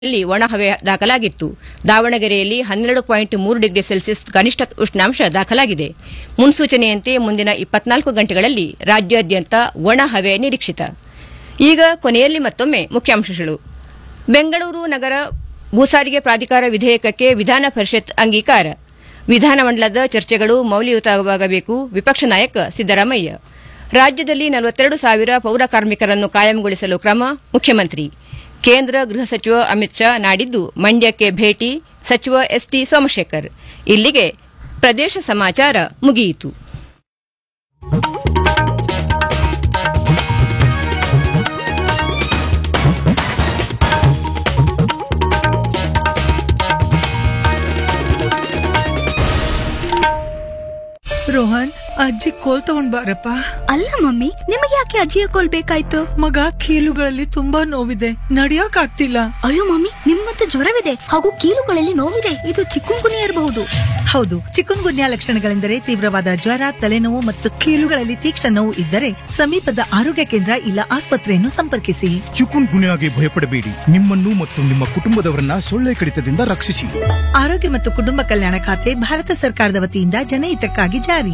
ಲ್ಲಿ ಒಣಹವೆ ದಾಖಲಾಗಿತ್ತು ದಾವಣಗೆರೆಯಲ್ಲಿ ಹನ್ನೆರಡು ಪಾಯಿಂಟ್ ಮೂರು ಡಿಗ್ರಿ ಸೆಲ್ಸಿಯಸ್ ಕನಿಷ್ಠ ಉಷ್ಣಾಂಶ ದಾಖಲಾಗಿದೆ ಮುನ್ಸೂಚನೆಯಂತೆ ಮುಂದಿನ ಇಪ್ಪತ್ನಾಲ್ಕು ಗಂಟೆಗಳಲ್ಲಿ ರಾಜ್ಯಾದ್ಯಂತ ಒಣಹವೆ ನಿರೀಕ್ಷಿತ ಈಗ ಕೊನೆಯಲ್ಲಿ ಮತ್ತೊಮ್ಮೆ ಮುಖ್ಯಾಂಶಗಳು ಬೆಂಗಳೂರು ನಗರ ಭೂಸಾರಿಗೆ ಪ್ರಾಧಿಕಾರ ವಿಧೇಯಕಕ್ಕೆ ವಿಧಾನ ಪರಿಷತ್ ಅಂಗೀಕಾರ ವಿಧಾನಮಂಡಲದ ಚರ್ಚೆಗಳು ಮೌಲ್ಯಯುತವಾಗಬೇಕು ವಿಪಕ್ಷ ನಾಯಕ ಸಿದ್ದರಾಮಯ್ಯ ರಾಜ್ಯದಲ್ಲಿ ನಲವತ್ತೆರಡು ಸಾವಿರ ಪೌರ ಕಾರ್ಮಿಕರನ್ನು ಕಾಯಂಗೊಳಿಸಲು ಕ್ರಮ ಮುಖ್ಯಮಂತ್ರಿ ಕೇಂದ್ರ ಗೃಹ ಸಚಿವ ಅಮಿತ್ ಶಾ ನಾಡಿದ್ದು ಮಂಡ್ಯಕ್ಕೆ ಭೇಟಿ ಸಚಿವ ಎಸ್ಟಿ ಸೋಮಶೇಖರ್ ಇಲ್ಲಿಗೆ ಪ್ರದೇಶ ಸಮಾಚಾರ ಮುಗಿಯಿತು ರೋಹನ್ ಅಜ್ಜಿ ಕೋಲ್ ತಗೊಂಡ್ ಬಾರಪ್ಪ ಅಲ್ಲ ಮಮ್ಮಿ ನಿಮಗೆ ಯಾಕೆ ಅಜ್ಜಿಯ ಕೋಲ್ ಬೇಕಾಯ್ತು ಮಗ ಕೀಲುಗಳಲ್ಲಿ ತುಂಬಾ ನೋವಿದೆ ನಡಿಯಕ್ ಆಗ್ತಿಲ್ಲ ಅಯ್ಯೋ ಮಮ್ಮಿ ನಿಮ್ಗಂತೂ ಜ್ವರವಿದೆ ಹಾಗೂ ಕೀಲುಗಳಲ್ಲಿ ನೋವಿದೆ ಇದು ಚಿಕ್ಕುಂಗುನಿ ಇರಬಹುದು ಹೌದು ಚಿಕನ್ ಗುನ್ಯಾ ಲಕ್ಷಣಗಳೆಂದರೆ ತೀವ್ರವಾದ ಜ್ವರ ತಲೆನೋವು ಮತ್ತು ಕೀಲುಗಳಲ್ಲಿ ತೀಕ್ಷ್ಣ ನೋವು ಇದ್ದರೆ ಸಮೀಪದ ಆರೋಗ್ಯ ಕೇಂದ್ರ ಇಲ್ಲ ಆಸ್ಪತ್ರೆಯನ್ನು ಸಂಪರ್ಕಿಸಿ ಚಿಕುನ್ ಗುನ್ಯಾಗೆ ಭಯಪಡಬೇಡಿ ನಿಮ್ಮನ್ನು ಮತ್ತು ನಿಮ್ಮ ಕುಟುಂಬದವರನ್ನ ಸೊಳ್ಳೆ ಕಡಿತದಿಂದ ರಕ್ಷಿಸಿ ಆರೋಗ್ಯ ಮತ್ತು ಕುಟುಂಬ ಕಲ್ಯಾಣ ಖಾತೆ ಭಾರತ ಸರ್ಕಾರದ ವತಿಯಿಂದ ಜನಹಿತಕ್ಕಾಗಿ ಜಾರಿ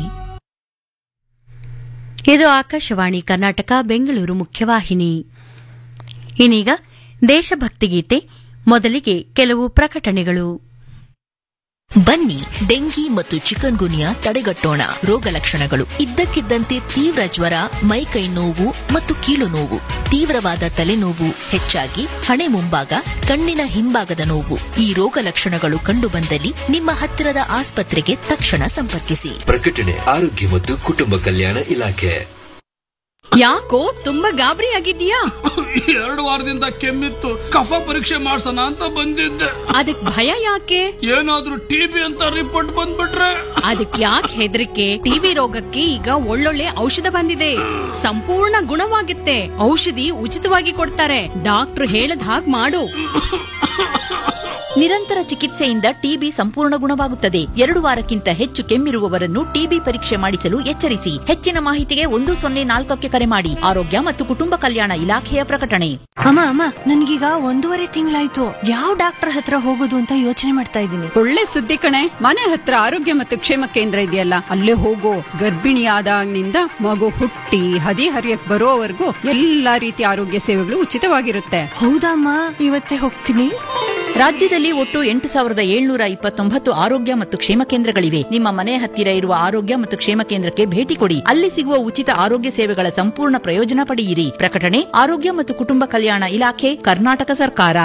ಇದು ಆಕಾಶವಾಣಿ ಕರ್ನಾಟಕ ಬೆಂಗಳೂರು ಮುಖ್ಯವಾಹಿನಿ ಇನ್ನೀಗ ದೇಶಭಕ್ತಿ ಗೀತೆ ಮೊದಲಿಗೆ ಕೆಲವು ಪ್ರಕಟಣೆಗಳು ಬನ್ನಿ ಡೆಂಗಿ ಮತ್ತು ಚಿಕನ್ ಗುನಿಯಾ ತಡೆಗಟ್ಟೋಣ ರೋಗ ಲಕ್ಷಣಗಳು ಇದ್ದಕ್ಕಿದ್ದಂತೆ ತೀವ್ರ ಜ್ವರ ಮೈಕೈ ನೋವು ಮತ್ತು ಕೀಲು ನೋವು ತೀವ್ರವಾದ ತಲೆನೋವು ಹೆಚ್ಚಾಗಿ ಹಣೆ ಮುಂಭಾಗ ಕಣ್ಣಿನ ಹಿಂಭಾಗದ ನೋವು ಈ ರೋಗ ಲಕ್ಷಣಗಳು ಕಂಡುಬಂದಲ್ಲಿ ನಿಮ್ಮ ಹತ್ತಿರದ ಆಸ್ಪತ್ರೆಗೆ ತಕ್ಷಣ ಸಂಪರ್ಕಿಸಿ ಪ್ರಕಟಣೆ ಆರೋಗ್ಯ ಮತ್ತು ಕುಟುಂಬ ಕಲ್ಯಾಣ ಇಲಾಖೆ ಯಾಕೋ ತುಂಬಾ ಗಾಬರಿ ಆಗಿದ್ಯಾ ಎರಡು ವಾರದಿಂದ ಕೆಮ್ಮಿತ್ತು ಕಫ ಪರೀಕ್ಷೆ ಮಾಡ್ಸೋಣ ಅಂತ ಬಂದಿದ್ದೆ ಅದಕ್ ಭಯ ಯಾಕೆ ಏನಾದ್ರೂ ಟಿಬಿ ಅಂತ ರಿಪೋರ್ಟ್ ಬಂದ್ಬಿಟ್ರೆ ಅದಕ್ ಯಾಕೆ ಹೆದರಿಕೆ ಟಿವಿ ರೋಗಕ್ಕೆ ಈಗ ಒಳ್ಳೊಳ್ಳೆ ಔಷಧ ಬಂದಿದೆ ಸಂಪೂರ್ಣ ಗುಣವಾಗುತ್ತೆ ಔಷಧಿ ಉಚಿತವಾಗಿ ಕೊಡ್ತಾರೆ ಡಾಕ್ಟರ್ ಹೇಳದ್ ಹಾಗ್ ಮಾಡು ನಿರಂತರ ಚಿಕಿತ್ಸೆಯಿಂದ ಟಿಬಿ ಸಂಪೂರ್ಣ ಗುಣವಾಗುತ್ತದೆ ಎರಡು ವಾರಕ್ಕಿಂತ ಹೆಚ್ಚು ಕೆಮ್ಮಿರುವವರನ್ನು ಟಿಬಿ ಪರೀಕ್ಷೆ ಮಾಡಿಸಲು ಎಚ್ಚರಿಸಿ ಹೆಚ್ಚಿನ ಮಾಹಿತಿಗೆ ಒಂದು ಸೊನ್ನೆ ನಾಲ್ಕಕ್ಕೆ ಕರೆ ಮಾಡಿ ಆರೋಗ್ಯ ಮತ್ತು ಕುಟುಂಬ ಕಲ್ಯಾಣ ಇಲಾಖೆಯ ಪ್ರಕಟಣೆ ಅಮ್ಮ ಅಮ್ಮ ನನ್ಗೀಗ ಒಂದೂವರೆ ತಿಂಗಳಾಯ್ತು ಯಾವ ಡಾಕ್ಟರ್ ಹತ್ರ ಹೋಗೋದು ಅಂತ ಯೋಚನೆ ಮಾಡ್ತಾ ಇದ್ದೀನಿ ಒಳ್ಳೆ ಸುದ್ದಿ ಕಣೆ ಮನೆ ಹತ್ರ ಆರೋಗ್ಯ ಮತ್ತು ಕ್ಷೇಮ ಕೇಂದ್ರ ಇದೆಯಲ್ಲ ಅಲ್ಲೇ ಹೋಗೋ ಗರ್ಭಿಣಿಯಾದಾಗಿನಿಂದ ಮಗು ಹುಟ್ಟಿ ಹದಿ ಹರಿಯಕ್ ಬರೋವರೆಗೂ ಎಲ್ಲಾ ರೀತಿಯ ಆರೋಗ್ಯ ಸೇವೆಗಳು ಉಚಿತವಾಗಿರುತ್ತೆ ಹೌದಮ್ಮ ಇವತ್ತೇ ಹೋಗ್ತೀನಿ ರಾಜ್ಯದಲ್ಲಿ ಒಟ್ಟು ಎಂಟು ಸಾವಿರದ ಏಳ್ನೂರ ಇಪ್ಪತ್ತೊಂಬತ್ತು ಆರೋಗ್ಯ ಮತ್ತು ಕ್ಷೇಮ ಕೇಂದ್ರಗಳಿವೆ ನಿಮ್ಮ ಮನೆ ಹತ್ತಿರ ಇರುವ ಆರೋಗ್ಯ ಮತ್ತು ಕ್ಷೇಮ ಕೇಂದ್ರಕ್ಕೆ ಭೇಟಿ ಕೊಡಿ ಅಲ್ಲಿ ಸಿಗುವ ಉಚಿತ ಆರೋಗ್ಯ ಸೇವೆಗಳ ಸಂಪೂರ್ಣ ಪ್ರಯೋಜನ ಪಡೆಯಿರಿ ಪ್ರಕಟಣೆ ಆರೋಗ್ಯ ಮತ್ತು ಕುಟುಂಬ ಕಲ್ಯಾಣ ಇಲಾಖೆ ಕರ್ನಾಟಕ ಸರ್ಕಾರ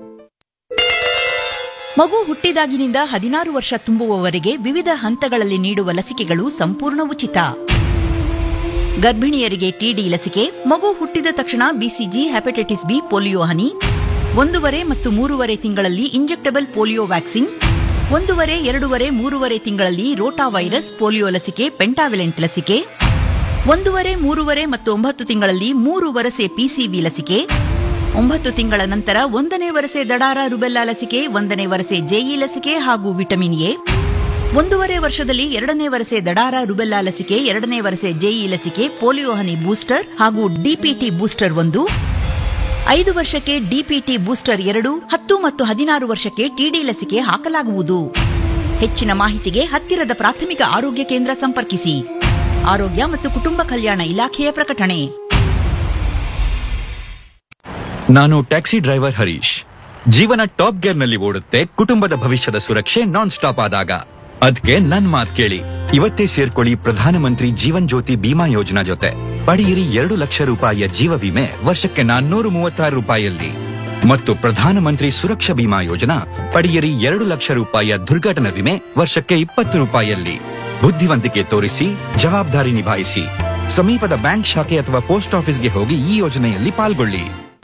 ಮಗು ಹುಟ್ಟಿದಾಗಿನಿಂದ ಹದಿನಾರು ವರ್ಷ ತುಂಬುವವರೆಗೆ ವಿವಿಧ ಹಂತಗಳಲ್ಲಿ ನೀಡುವ ಲಸಿಕೆಗಳು ಸಂಪೂರ್ಣ ಉಚಿತ ಗರ್ಭಿಣಿಯರಿಗೆ ಟಿಡಿ ಲಸಿಕೆ ಮಗು ಹುಟ್ಟಿದ ತಕ್ಷಣ ಬಿಸಿಜಿ ಹೆಪಟೈಟಿಸ್ ಬಿ ಪೋಲಿಯೋ ಹನಿ ಒಂದೂವರೆ ಮತ್ತು ಮೂರುವರೆ ತಿಂಗಳಲ್ಲಿ ಇಂಜೆಕ್ಟಬಲ್ ಪೋಲಿಯೋ ವ್ಯಾಕ್ಸಿನ್ ಒಂದೂವರೆ ಎರಡೂವರೆ ಮೂರುವರೆ ತಿಂಗಳಲ್ಲಿ ರೋಟಾ ವೈರಸ್ ಪೋಲಿಯೋ ಲಸಿಕೆ ಪೆಂಟಾವಿಲೆಂಟ್ ಲಸಿಕೆ ಒಂದೂವರೆ ಮೂರುವರೆ ಮತ್ತು ಒಂಬತ್ತು ತಿಂಗಳಲ್ಲಿ ಮೂರು ವರಸೆ ಪಿಸಿವಿ ಲಸಿಕೆ ಒಂಬತ್ತು ತಿಂಗಳ ನಂತರ ಒಂದನೇ ವರಸೆ ದಡಾರ ರುಬೆಲ್ಲಾ ಲಸಿಕೆ ಒಂದನೇ ವರಸೆ ಜೆಇ ಲಸಿಕೆ ಹಾಗೂ ವಿಟಮಿನ್ ಎ ಒಂದೂವರೆ ವರ್ಷದಲ್ಲಿ ಎರಡನೇ ವರಸೆ ದಡಾರ ರುಬೆಲ್ಲಾ ಲಸಿಕೆ ಎರಡನೇ ವರಸೆ ಜೆಇ ಲಸಿಕೆ ಪೋಲಿಯೋ ಹನಿ ಬೂಸ್ಟರ್ ಹಾಗೂ ಡಿಪಿಟಿ ಬೂಸ್ಟರ್ ಒಂದು ಐದು ವರ್ಷಕ್ಕೆ ಡಿಪಿಟಿ ಬೂಸ್ಟರ್ ಎರಡು ಹತ್ತು ಮತ್ತು ಹದಿನಾರು ವರ್ಷಕ್ಕೆ ಟಿಡಿ ಲಸಿಕೆ ಹಾಕಲಾಗುವುದು ಹೆಚ್ಚಿನ ಮಾಹಿತಿಗೆ ಹತ್ತಿರದ ಪ್ರಾಥಮಿಕ ಆರೋಗ್ಯ ಕೇಂದ್ರ ಸಂಪರ್ಕಿಸಿ ಆರೋಗ್ಯ ಮತ್ತು ಕುಟುಂಬ ಕಲ್ಯಾಣ ಇಲಾಖೆಯ ಪ್ರಕಟಣೆ ನಾನು ಟ್ಯಾಕ್ಸಿ ಡ್ರೈವರ್ ಹರೀಶ್ ಜೀವನ ಟಾಪ್ ಗೇರ್ ನಲ್ಲಿ ಓಡುತ್ತೆ ಕುಟುಂಬದ ಭವಿಷ್ಯದ ಸುರಕ್ಷೆ ನಾನ್ ಸ್ಟಾಪ್ ಆದಾಗ ಅದ್ಕೆ ನನ್ ಮಾತ್ ಕೇಳಿ ಇವತ್ತೇ ಸೇರ್ಕೊಳ್ಳಿ ಪ್ರಧಾನಮಂತ್ರಿ ಜೀವನ್ ಜ್ಯೋತಿ ಬಿಮಾ ಯೋಜನಾ ಜೊತೆ ಪಡೆಯಿರಿ ಎರಡು ಲಕ್ಷ ರೂಪಾಯಿಯ ಜೀವ ವಿಮೆ ವರ್ಷಕ್ಕೆ ನಾನ್ನೂರು ಮೂವತ್ತಾರು ರೂಪಾಯಿಯಲ್ಲಿ ಮತ್ತು ಪ್ರಧಾನಮಂತ್ರಿ ಸುರಕ್ಷಾ ಬಿಮಾ ಯೋಜನಾ ಪಡೆಯಿರಿ ಎರಡು ಲಕ್ಷ ರೂಪಾಯಿಯ ದುರ್ಘಟನಾ ವಿಮೆ ವರ್ಷಕ್ಕೆ ಇಪ್ಪತ್ತು ರೂಪಾಯಿಯಲ್ಲಿ ಬುದ್ಧಿವಂತಿಕೆ ತೋರಿಸಿ ಜವಾಬ್ದಾರಿ ನಿಭಾಯಿಸಿ ಸಮೀಪದ ಬ್ಯಾಂಕ್ ಶಾಖೆ ಅಥವಾ ಪೋಸ್ಟ್ ಆಫೀಸ್ಗೆ ಹೋಗಿ ಈ ಯೋಜನೆಯಲ್ಲಿ ಪಾಲ್ಗೊಳ್ಳಿ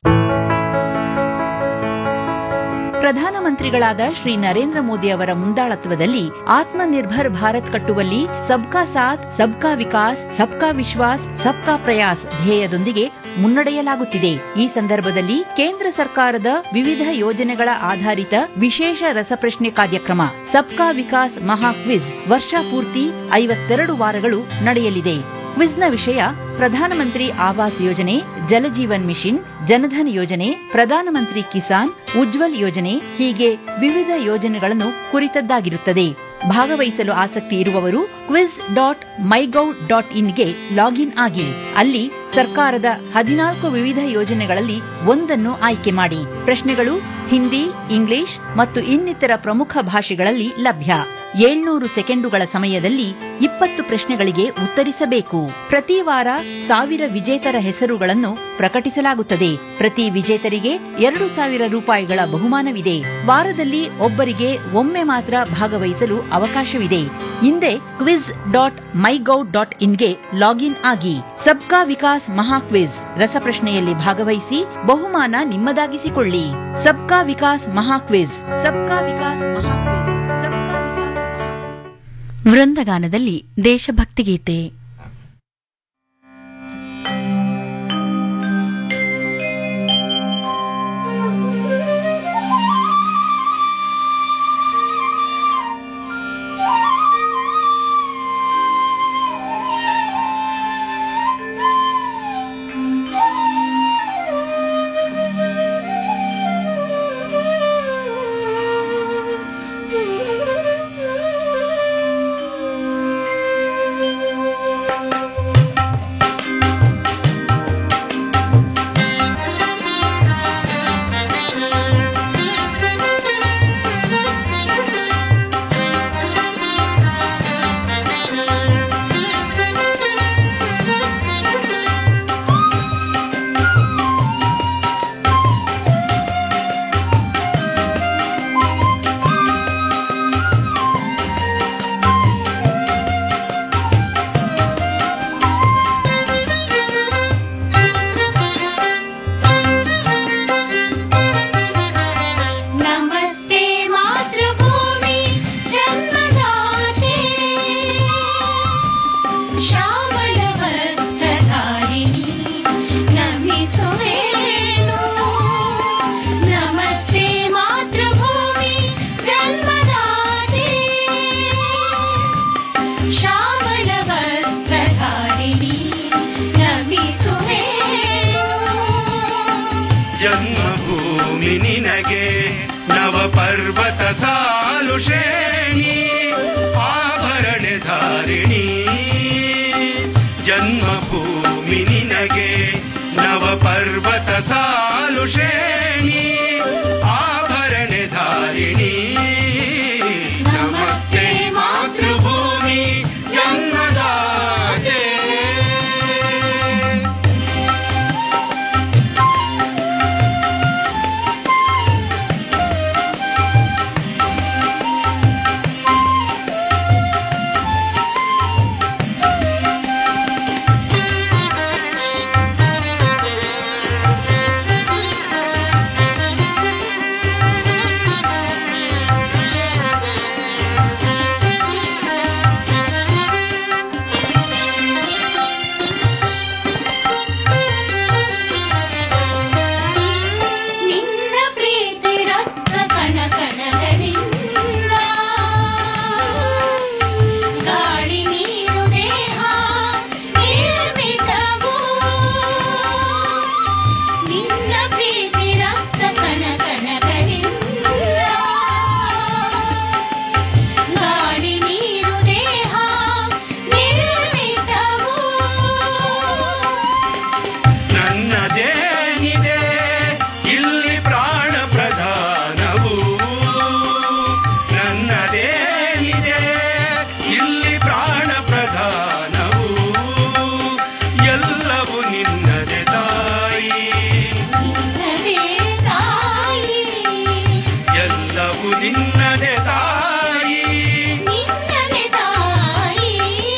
ಪ್ರಧಾನಮಂತ್ರಿಗಳಾದ ಶ್ರೀ ನರೇಂದ್ರ ಮೋದಿ ಅವರ ಮುಂದಾಳತ್ವದಲ್ಲಿ ಆತ್ಮನಿರ್ಭರ್ ಭಾರತ್ ಕಟ್ಟುವಲ್ಲಿ ಸಬ್ಕಾ ಸಾಥ್ ಸಬ್ಕಾ ವಿಕಾಸ್ ಸಬ್ಕಾ ವಿಶ್ವಾಸ್ ಸಬ್ಕಾ ಪ್ರಯಾಸ್ ಧ್ಯೇಯದೊಂದಿಗೆ ಮುನ್ನಡೆಯಲಾಗುತ್ತಿದೆ ಈ ಸಂದರ್ಭದಲ್ಲಿ ಕೇಂದ್ರ ಸರ್ಕಾರದ ವಿವಿಧ ಯೋಜನೆಗಳ ಆಧಾರಿತ ವಿಶೇಷ ರಸಪ್ರಶ್ನೆ ಕಾರ್ಯಕ್ರಮ ಸಬ್ಕಾ ವಿಕಾಸ್ ಮಹಾ ಕ್ವಿಜ್ ವರ್ಷಪೂರ್ತಿ ಐವತ್ತೆರಡು ವಾರಗಳು ನಡೆಯಲಿದೆ ಕ್ವಿಜ್ನ ವಿಷಯ ಪ್ರಧಾನಮಂತ್ರಿ ಆವಾಸ್ ಯೋಜನೆ ಜಲಜೀವನ್ ಮಿಷನ್ ಜನಧನ್ ಯೋಜನೆ ಪ್ರಧಾನಮಂತ್ರಿ ಕಿಸಾನ್ ಉಜ್ವಲ್ ಯೋಜನೆ ಹೀಗೆ ವಿವಿಧ ಯೋಜನೆಗಳನ್ನು ಕುರಿತದ್ದಾಗಿರುತ್ತದೆ ಭಾಗವಹಿಸಲು ಆಸಕ್ತಿ ಇರುವವರು ಕ್ವಿಜ್ ಡಾಟ್ ಮೈಗೌ ಡಾಟ್ ಇನ್ಗೆ ಲಾಗಿನ್ ಆಗಿ ಅಲ್ಲಿ ಸರ್ಕಾರದ ಹದಿನಾಲ್ಕು ವಿವಿಧ ಯೋಜನೆಗಳಲ್ಲಿ ಒಂದನ್ನು ಆಯ್ಕೆ ಮಾಡಿ ಪ್ರಶ್ನೆಗಳು ಹಿಂದಿ ಇಂಗ್ಲಿಷ್ ಮತ್ತು ಇನ್ನಿತರ ಪ್ರಮುಖ ಭಾಷೆಗಳಲ್ಲಿ ಲಭ್ಯ ಏಳ್ನೂರು ಸೆಕೆಂಡುಗಳ ಸಮಯದಲ್ಲಿ ಇಪ್ಪತ್ತು ಪ್ರಶ್ನೆಗಳಿಗೆ ಉತ್ತರಿಸಬೇಕು ಪ್ರತಿ ವಾರ ಸಾವಿರ ವಿಜೇತರ ಹೆಸರುಗಳನ್ನು ಪ್ರಕಟಿಸಲಾಗುತ್ತದೆ ಪ್ರತಿ ವಿಜೇತರಿಗೆ ಎರಡು ಸಾವಿರ ರೂಪಾಯಿಗಳ ಬಹುಮಾನವಿದೆ ವಾರದಲ್ಲಿ ಒಬ್ಬರಿಗೆ ಒಮ್ಮೆ ಮಾತ್ರ ಭಾಗವಹಿಸಲು ಅವಕಾಶವಿದೆ ಹಿಂದೆ ಕ್ವಿಜ್ ಡಾಟ್ ಮೈಗೌ ಡಾಟ್ ಇನ್ಗೆ ಲಾಗಿನ್ ಆಗಿ ಸಬ್ಕಾ ವಿಕಾಸ್ ಮಹಾ ಕ್ವಿಜ್ ರಸಪ್ರಶ್ನೆಯಲ್ಲಿ ಭಾಗವಹಿಸಿ ಬಹುಮಾನ ನಿಮ್ಮದಾಗಿಸಿಕೊಳ್ಳಿ ಸಬ್ಕಾ ವಿಕಾಸ್ ಮಹಾ ಕ್ವಿಜ್ ಸಬ್ಕಾ ವಿಕಾಸ್ ಮಹಾ ಕ್ವಿಜ್ ವೃಂದಗಾನದಲ್ಲಿ ದೇಶಭಕ್ತಿ ಗೀತೆ नमस्ते मातृभूमि जन्मदाते श्यामलवस्त्रधारिणि नमिसुवेणु नमस्ते मातृभूमि जन्मदाते श्यामलवस्त्रधारिणि नमिसुवेणु ಜನ್ಮಭೂಮಿ ನಿನಗೆ ನವ ಪರ್ವತ ಸಾಲು ಶ್ರೇಣಿ ಆಭರಣ ಧಾರಿಣಿ ಜನ್ಮಭೂಮಿ ನಿನಗೆ ನವ ಪರ್ವತ ಸಾಲು ಶ್ರೇಣಿ ಆಭರಣ ಧಾರಿಣಿ ನಮಸ್ತೆ ಮಾತೃಭೂಮಿ ಜನ್ಮದಾತೆ ನಿನ್ನ ಪ್ರೀತಿ ರಕ್ತ ಕಣ ಕಣಗಳಿಂದ ಗಾಳಿ ನೀರು ದೇಹ ನಿರ್ಮಿತವು ನಿನ್ನ ಪ್ರೀತಿ ರಕ್ತ ಕಣ ಕಣಗಳಿಂದ ಗಾಳಿ ನೀರು ದೇಹ ನಿರ್ಮಿತವು ನನ್ನದೇನಿದೆ ಇಲ್ಲಿ ಪ್ರಾಣ ಪ್ರಧಾನವು ನನ್ನದೇನಿದೆ ಇಲ್ಲಿ ಪ್ರಾಣ ಪ್ರಧಾನವು ಎಲ್ಲವೂ ನಿನ್ನದೆ ತಾಯಿ ನಿನ್ನದೇ ತಾಯಿ ಎಲ್ಲವೂ ನಿನ್ನದೆ ತಾಯಿ ನಿನ್ನದೇ ತಾಯಿ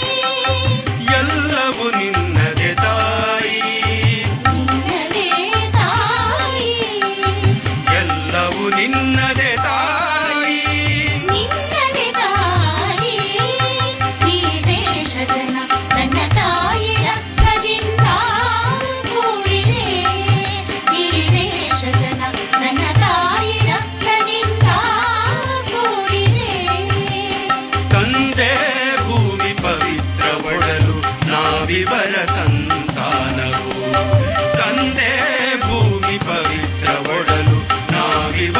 ಎಲ್ಲವೂ ನಿನ್ನದೆ ತಾಯಿ ನಿನ್ನದೇ ತಾಯಿ ಎಲ್ಲವೂ ನಿನ್ನದೆ ತಾಯಿ ನಿನ್ನದೇ ತಾಯಿ ಈ ದೇಶ ಜನ ನನ್ನ ತಾಯಿ ರಕ್ತದಿಂದ ಕೂಡಿದೆ ಈ ದೇಶ ಜನ ನನ್ನ ತಾಯಿ ರಕ್ತದಿಂದ ಕೂಡಿದೆ ತಂದೆ ಭೂಮಿ ಪವಿತ್ರ ಒಡಲು ನಾವಿವರ ಸಂತಾನವು ತಂದೆ ಭೂಮಿ ಪವಿತ್ರ ಒಡಲು ನಾವಿವರ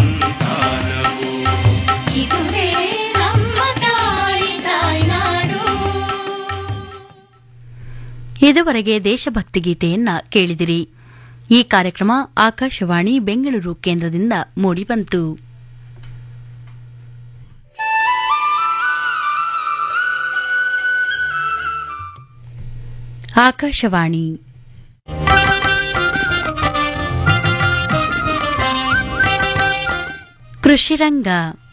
ಸಂತಾನವು ಇದುವೇ ನಮ್ಮ ತಾಯಿ ತಾಯ್ನಾಡು ಇದುವರೆಗೆ ದೇಶಭಕ್ತಿ ಗೀತೆಯನ್ನ ಕೇಳಿದಿರಿ ಈ ಕಾರ್ಯಕ್ರಮ ಆಕಾಶವಾಣಿ ಬೆಂಗಳೂರು ಕೇಂದ್ರದಿಂದ ಮೂಡಿಬಂತು ಆಕಾಶವಾಣಿ ಕೃಷಿರಂಗ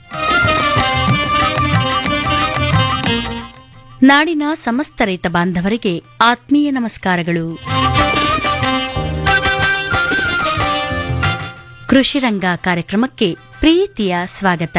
ನಾಡಿನ ಸಮಸ್ತ ರೈತ ಬಾಂಧವರಿಗೆ ಆತ್ಮೀಯ ನಮಸ್ಕಾರಗಳು ಕೃಷಿರಂಗ ಕಾರ್ಯಕ್ರಮಕ್ಕೆ ಪ್ರೀತಿಯ ಸ್ವಾಗತ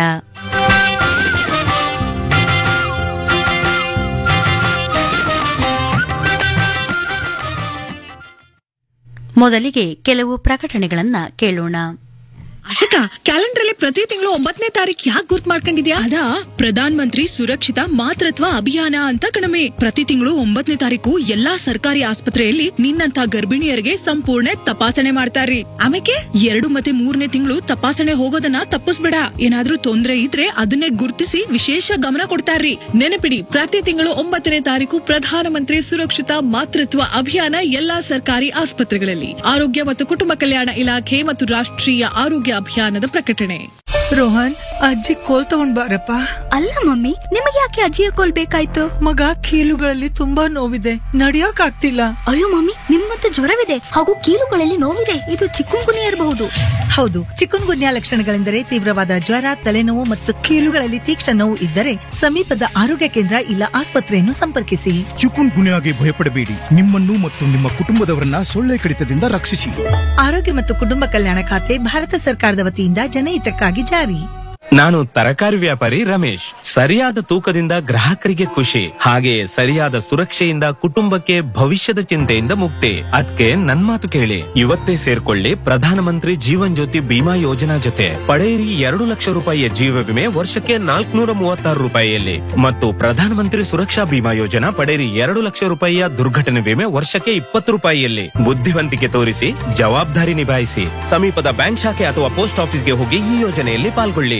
ಮೊದಲಿಗೆ ಕೆಲವು ಪ್ರಕಟಣೆಗಳನ್ನ ಕೇಳೋಣ ಅಶಕ ಕ್ಯಾಲೆಂಡರ್ ಅಲ್ಲಿ ಪ್ರತಿ ತಿಂಗಳು ಒಂಬತ್ತನೇ ತಾರೀಕು ಯಾಕೆ ಗುರ್ತ್ ಮಾಡ್ಕೊಂಡಿದ್ಯಾ ಅದಾ ಪ್ರಧಾನ ಮಂತ್ರಿ ಸುರಕ್ಷಿತ ಮಾತೃತ್ವ ಅಭಿಯಾನ ಅಂತ ಕಣಮೆ ಪ್ರತಿ ತಿಂಗಳು ಒಂಬತ್ತನೇ ತಾರೀಕು ಎಲ್ಲಾ ಸರ್ಕಾರಿ ಆಸ್ಪತ್ರೆಯಲ್ಲಿ ನಿನ್ನಂತ ಗರ್ಭಿಣಿಯರಿಗೆ ಸಂಪೂರ್ಣ ತಪಾಸಣೆ ಮಾಡ್ತಾರ್ರಿ ಆಮೇಲೆ ಎರಡು ಮತ್ತೆ ಮೂರನೇ ತಿಂಗಳು ತಪಾಸಣೆ ಹೋಗೋದನ್ನ ತಪ್ಪಿಸ್ಬೇಡ ಏನಾದ್ರೂ ತೊಂದ್ರೆ ಇದ್ರೆ ಅದನ್ನೇ ಗುರ್ತಿಸಿ ವಿಶೇಷ ಗಮನ ಕೊಡ್ತಾರ್ರಿ ನೆನಪಿಡಿ ಪ್ರತಿ ತಿಂಗಳು ಒಂಬತ್ತನೇ ತಾರೀಕು ಪ್ರಧಾನ ಮಂತ್ರಿ ಸುರಕ್ಷಿತ ಮಾತೃತ್ವ ಅಭಿಯಾನ ಎಲ್ಲಾ ಸರ್ಕಾರಿ ಆಸ್ಪತ್ರೆಗಳಲ್ಲಿ ಆರೋಗ್ಯ ಮತ್ತು ಕುಟುಂಬ ಕಲ್ಯಾಣ ಇಲಾಖೆ ಮತ್ತು ರಾಷ್ಟ್ರೀಯ ಆರೋಗ್ಯ ಅಭಿಯಾನದ ಪ್ರಕಟಣೆ ರೋಹನ್ ಅಜ್ಜಿ ಕೋಲ್ ತಗೊಂಡ್ ಬಾರಪ್ಪ ಅಲ್ಲ ಮಮ್ಮಿ ನಿಮಗೆ ಯಾಕೆ ಅಜ್ಜಿಯ ಕೋಲ್ ಬೇಕಾಯ್ತು ಮಗ ಕೀಲುಗಳಲ್ಲಿ ತುಂಬಾ ನೋವಿದೆ ನಡಿಯಕ್ ಆಗ್ತಿಲ್ಲ ಅಯ್ಯೋ ಮಮ್ಮಿ ನಿಮ್ಗಂತೂ ಜ್ವರವಿದೆ ಹಾಗೂ ಕೀಲುಗಳಲ್ಲಿ ನೋವಿದೆ ಇದು ಚಿಕ್ಕುಂಗುನಿ ಇರಬಹುದು ಹೌದು ಚಿಕುನ್ಗುನ್ಯಾ ಲಕ್ಷಣಗಳೆಂದರೆ ತೀವ್ರವಾದ ಜ್ವರ ತಲೆನೋವು ಮತ್ತು ಕೀಲುಗಳಲ್ಲಿ ತೀಕ್ಷ್ಣ ನೋವು ಇದ್ದರೆ ಸಮೀಪದ ಆರೋಗ್ಯ ಕೇಂದ್ರ ಇಲ್ಲ ಆಸ್ಪತ್ರೆಯನ್ನು ಸಂಪರ್ಕಿಸಿ ಚಿಕುನ್ ಗುನ್ಯಾಗೆ ಭಯಪಡಬೇಡಿ ನಿಮ್ಮನ್ನು ಮತ್ತು ನಿಮ್ಮ ಕುಟುಂಬದವರನ್ನ ಸೊಳ್ಳೆ ಕಡಿತದಿಂದ ರಕ್ಷಿಸಿ ಆರೋಗ್ಯ ಮತ್ತು ಕುಟುಂಬ ಕಲ್ಯಾಣ ಖಾತೆ ಭಾರತ ಸರ್ಕಾರದ ವತಿಯಿಂದ ಜನಹಿತಕ್ಕಾಗಿ ಜಾರಿ ನಾನು ತರಕಾರಿ ವ್ಯಾಪಾರಿ ರಮೇಶ್ ಸರಿಯಾದ ತೂಕದಿಂದ ಗ್ರಾಹಕರಿಗೆ ಖುಷಿ ಹಾಗೆಯೇ ಸರಿಯಾದ ಸುರಕ್ಷೆಯಿಂದ ಕುಟುಂಬಕ್ಕೆ ಭವಿಷ್ಯದ ಚಿಂತೆಯಿಂದ ಮುಕ್ತಿ ಅದಕ್ಕೆ ನನ್ ಮಾತು ಕೇಳಿ ಇವತ್ತೇ ಸೇರ್ಕೊಳ್ಳಿ ಪ್ರಧಾನಮಂತ್ರಿ ಜೀವನ್ ಜ್ಯೋತಿ ಬಿಮಾ ಯೋಜನಾ ಜೊತೆ ಪಡೆಯಿರಿ ಎರಡು ಲಕ್ಷ ರೂಪಾಯಿಯ ಜೀವ ವಿಮೆ ವರ್ಷಕ್ಕೆ ನಾಲ್ಕುನೂರ ಮೂವತ್ತಾರು ರೂಪಾಯಿಯಲ್ಲಿ ಮತ್ತು ಪ್ರಧಾನಮಂತ್ರಿ ಸುರಕ್ಷಾ ಬಿಮಾ ಯೋಜನಾ ಪಡೆಯಿರಿ ಎರಡು ಲಕ್ಷ ರೂಪಾಯಿಯ ದುರ್ಘಟನೆ ವಿಮೆ ವರ್ಷಕ್ಕೆ ಇಪ್ಪತ್ತು ರೂಪಾಯಿಯಲ್ಲಿ ಬುದ್ಧಿವಂತಿಕೆ ತೋರಿಸಿ ಜವಾಬ್ದಾರಿ ನಿಭಾಯಿಸಿ ಸಮೀಪದ ಬ್ಯಾಂಕ್ ಶಾಖೆ ಅಥವಾ ಪೋಸ್ಟ್ ಆಫೀಸ್ಗೆ ಹೋಗಿ ಈ ಯೋಜನೆಯಲ್ಲಿ ಪಾಲ್ಗೊಳ್ಳಿ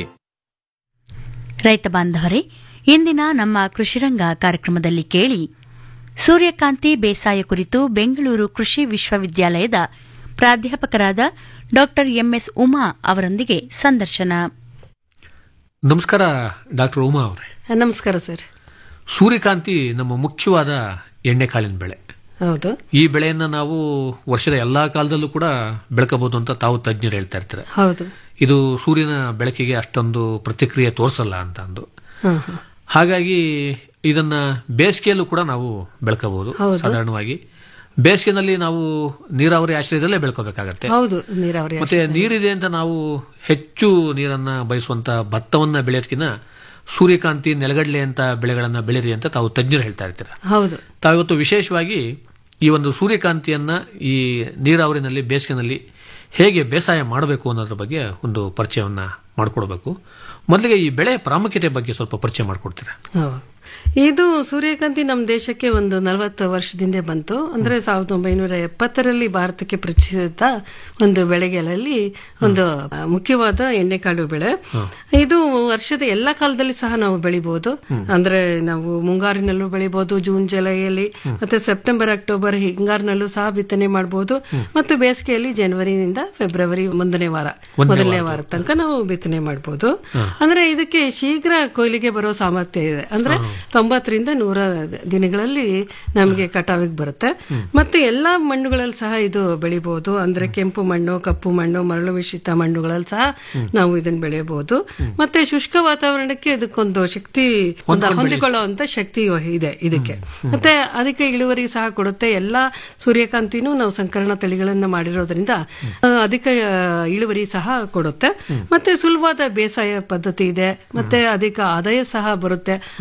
ರೈತ ಬಾಂಧವರೇ ಇಂದಿನ ನಮ್ಮ ಕೃಷಿರಂಗ ಕಾರ್ಯಕ್ರಮದಲ್ಲಿ ಕೇಳಿ ಸೂರ್ಯಕಾಂತಿ ಬೇಸಾಯ ಕುರಿತು ಬೆಂಗಳೂರು ಕೃಷಿ ವಿಶ್ವವಿದ್ಯಾಲಯದ ಪ್ರಾಧ್ಯಾಪಕರಾದ ಡಾ ಎಂಎಸ್ ಉಮಾ ಅವರೊಂದಿಗೆ ಸಂದರ್ಶನ ನಮಸ್ಕಾರ ಡಾಕ್ಟರ್ ಉಮಾ ಅವರೇ ನಮಸ್ಕಾರ ಸರ್ ಸೂರ್ಯಕಾಂತಿ ನಮ್ಮ ಮುಖ್ಯವಾದ ಎಣ್ಣೆಕಾಳಿನ ಬೆಳೆ ಹೌದು ಈ ಬೆಳೆಯನ್ನ ನಾವು ವರ್ಷದ ಎಲ್ಲಾ ಕಾಲದಲ್ಲೂ ಕೂಡ ಬೆಳಕಬಹುದು ಅಂತ ತಾವು ತಜ್ಞರು ಹೇಳ್ತಾ ಇರ್ತಾರೆ ಹೌದು ಇದು ಸೂರ್ಯನ ಬೆಳಕಿಗೆ ಅಷ್ಟೊಂದು ಪ್ರತಿಕ್ರಿಯೆ ತೋರಿಸಲ್ಲ ಅಂತ ಅಂದು ಹಾ, ಹಾ. ಹಾಗಾಗಿ ಇದನ್ನ ಬೇಸಿಗೆಯಲ್ಲೂ ಕೂಡ ನಾವು ಬೆಳಕಬಹುದು ಹೌದು. ಸಾಧಾರಣವಾಗಿ ಬೇಸಿಗೆನಲ್ಲಿ ನಾವು ನೀರಾವರಿ ಆಶ್ರಯದಲ್ಲೇ ಬೆಳ್ಕೋಬೇಕಾಗತ್ತೆ ಹೌದು ನೀರಾವರಿ ಮತ್ತೆ ನೀರಿದೆ ಅಂತ ನಾವು ಹೆಚ್ಚು ನೀರನ್ನ ಬಯಸುವಂತ ಭತ್ತವನ್ನ ಬೆಳೆಯೋದಕ್ಕಿಂತ ಸೂರ್ಯಕಾಂತಿ ನೆಲಗಡಲೆ ಅಂತ ಬೆಳೆಗಳನ್ನ ಬೆಳೆರಿ ಅಂತ ತಾವು ತಜ್ಞರು ಹೇಳ್ತಾ ಇರ್ತೀರ ಹೌದು ತಾವಿವತ್ತು ವಿಶೇಷವಾಗಿ ಈ ಒಂದು ಸೂರ್ಯಕಾಂತಿಯನ್ನ ಈ ನೀರಾವರಿನಲ್ಲಿ ಬೇಸಿಗೆನಲ್ಲಿ ಹೇಗೆ ಬೇಸಾಯ ಮಾಡಬೇಕು ಅನ್ನೋದ್ರ ಬಗ್ಗೆ ಒಂದು ಪರಿಚಯವನ್ನ ಮಾಡಿಕೊಡ್ಬೇಕು ಮೊದಲಿಗೆ ಈ ಬೆಳೆ ಪ್ರಾಮುಖ್ಯತೆ ಬಗ್ಗೆ ಸ್ವಲ್ಪ ಪರಿಚಯ ಮಾಡಿಕೊಡ್ತೀರಾ ಹೌದು. ಇದು ಸೂರ್ಯಕಾಂತಿ ನಮ್ಮ ದೇಶಕ್ಕೆ ಒಂದು ನಲವತ್ತು ವರ್ಷದಿಂದ ಬಂತು ಅಂದ್ರೆ ಸಾವಿರದ ಒಂಬೈನೂರ ಎಪ್ಪತ್ತರಲ್ಲಿ ಭಾರತಕ್ಕೆ ಪರಿಚಯಿಸಿದ ಒಂದು ಬೆಳೆಗಳಲ್ಲಿ ಒಂದು ಆ, ಮುಖ್ಯವಾದ ಎಣ್ಣೆಕಾಳು ಬೆಳೆ ಇದು ವರ್ಷದ ಎಲ್ಲ ಕಾಲದಲ್ಲಿ ಸಹ ನಾವು ಬೆಳಿಬಹುದು ಅಂದ್ರೆ ನಾವು ಮುಂಗಾರಿನಲ್ಲೂ ಬೆಳಿಬಹುದು ಜೂನ್ ಜುಲೈಯಲ್ಲಿ ಮತ್ತೆ ಸೆಪ್ಟೆಂಬರ್ ಅಕ್ಟೋಬರ್ ಹಿಂಗಾರಿನಲ್ಲೂ ಸಹ ಬಿತ್ತನೆ ಮಾಡಬಹುದು ಮತ್ತು ಬೇಸಿಗೆಯಲ್ಲಿ ಜನವರಿನಿಂದ ಫೆಬ್ರವರಿ ಒಂದನೇ ವಾರ ಒಂದನೇ ಮೊದಲನೇ ವಾರ. ವಾರ ತನಕ ನಾವು ಬಿತ್ತನೆ ಮಾಡಬಹುದು ಅಂದ್ರೆ ಇದಕ್ಕೆ ಶೀಘ್ರ ಕೊಯ್ಲಿಗೆ ಬರೋ ಸಾಮರ್ಥ್ಯ ಇದೆ ಅಂದ್ರೆ ತೊಂಬತ್ತರಿಂದ ನೂರ ದಿನಗಳಲ್ಲಿ ನಮಗೆ ಕಟಾವಿಗೆ ಬರುತ್ತೆ ಮತ್ತೆ ಎಲ್ಲಾ ಮಣ್ಣುಗಳಲ್ಲಿ ಸಹ ಇದು ಬೆಳಿಬಹುದು ಅಂದ್ರೆ ಕೆಂಪು ಮಣ್ಣು ಕಪ್ಪು ಮಣ್ಣು ಮರಳು ಮಿಶ್ರಿತ ಮಣ್ಣುಗಳಲ್ಲಿ ಸಹ ನಾವು ಇದನ್ನ ಬೆಳೆಯಬಹುದು ಮತ್ತೆ ಶುಷ್ಕ ವಾತಾವರಣಕ್ಕೆ ಇದಕ್ಕೊಂದು ಶಕ್ತಿ ಒಂದು ಹೊಂದ್ಕೊಂಡ್ ಹೊಂದಿಕೊಳ್ಳುವಂತ ಶಕ್ತಿ ಇದೆ ಇದಕ್ಕೆ ಮತ್ತೆ ಅದಕ್ಕೆ ಇಳುವರಿ ಸಹ ಕೊಡುತ್ತೆ ಎಲ್ಲಾ ಸೂರ್ಯಕಾಂತಿನೂ ನಾವು ಸಂಕರಣ ತಳಿಗಳನ್ನ ಮಾಡಿರೋದ್ರಿಂದ ಆ, ಅಧಿಕ ಆ, ಇಳುವರಿ ಸಹ ಕೊಡುತ್ತೆ ಮತ್ತೆ ಸುಲಭವಾದ ಬೇಸಾಯ ಪದ್ಧತಿ ಇದೆ ಮತ್ತೆ ಅಧಿಕ ಆದಾಯ ಸಹ ಬರುತ್ತೆ ಅದರಿಂದ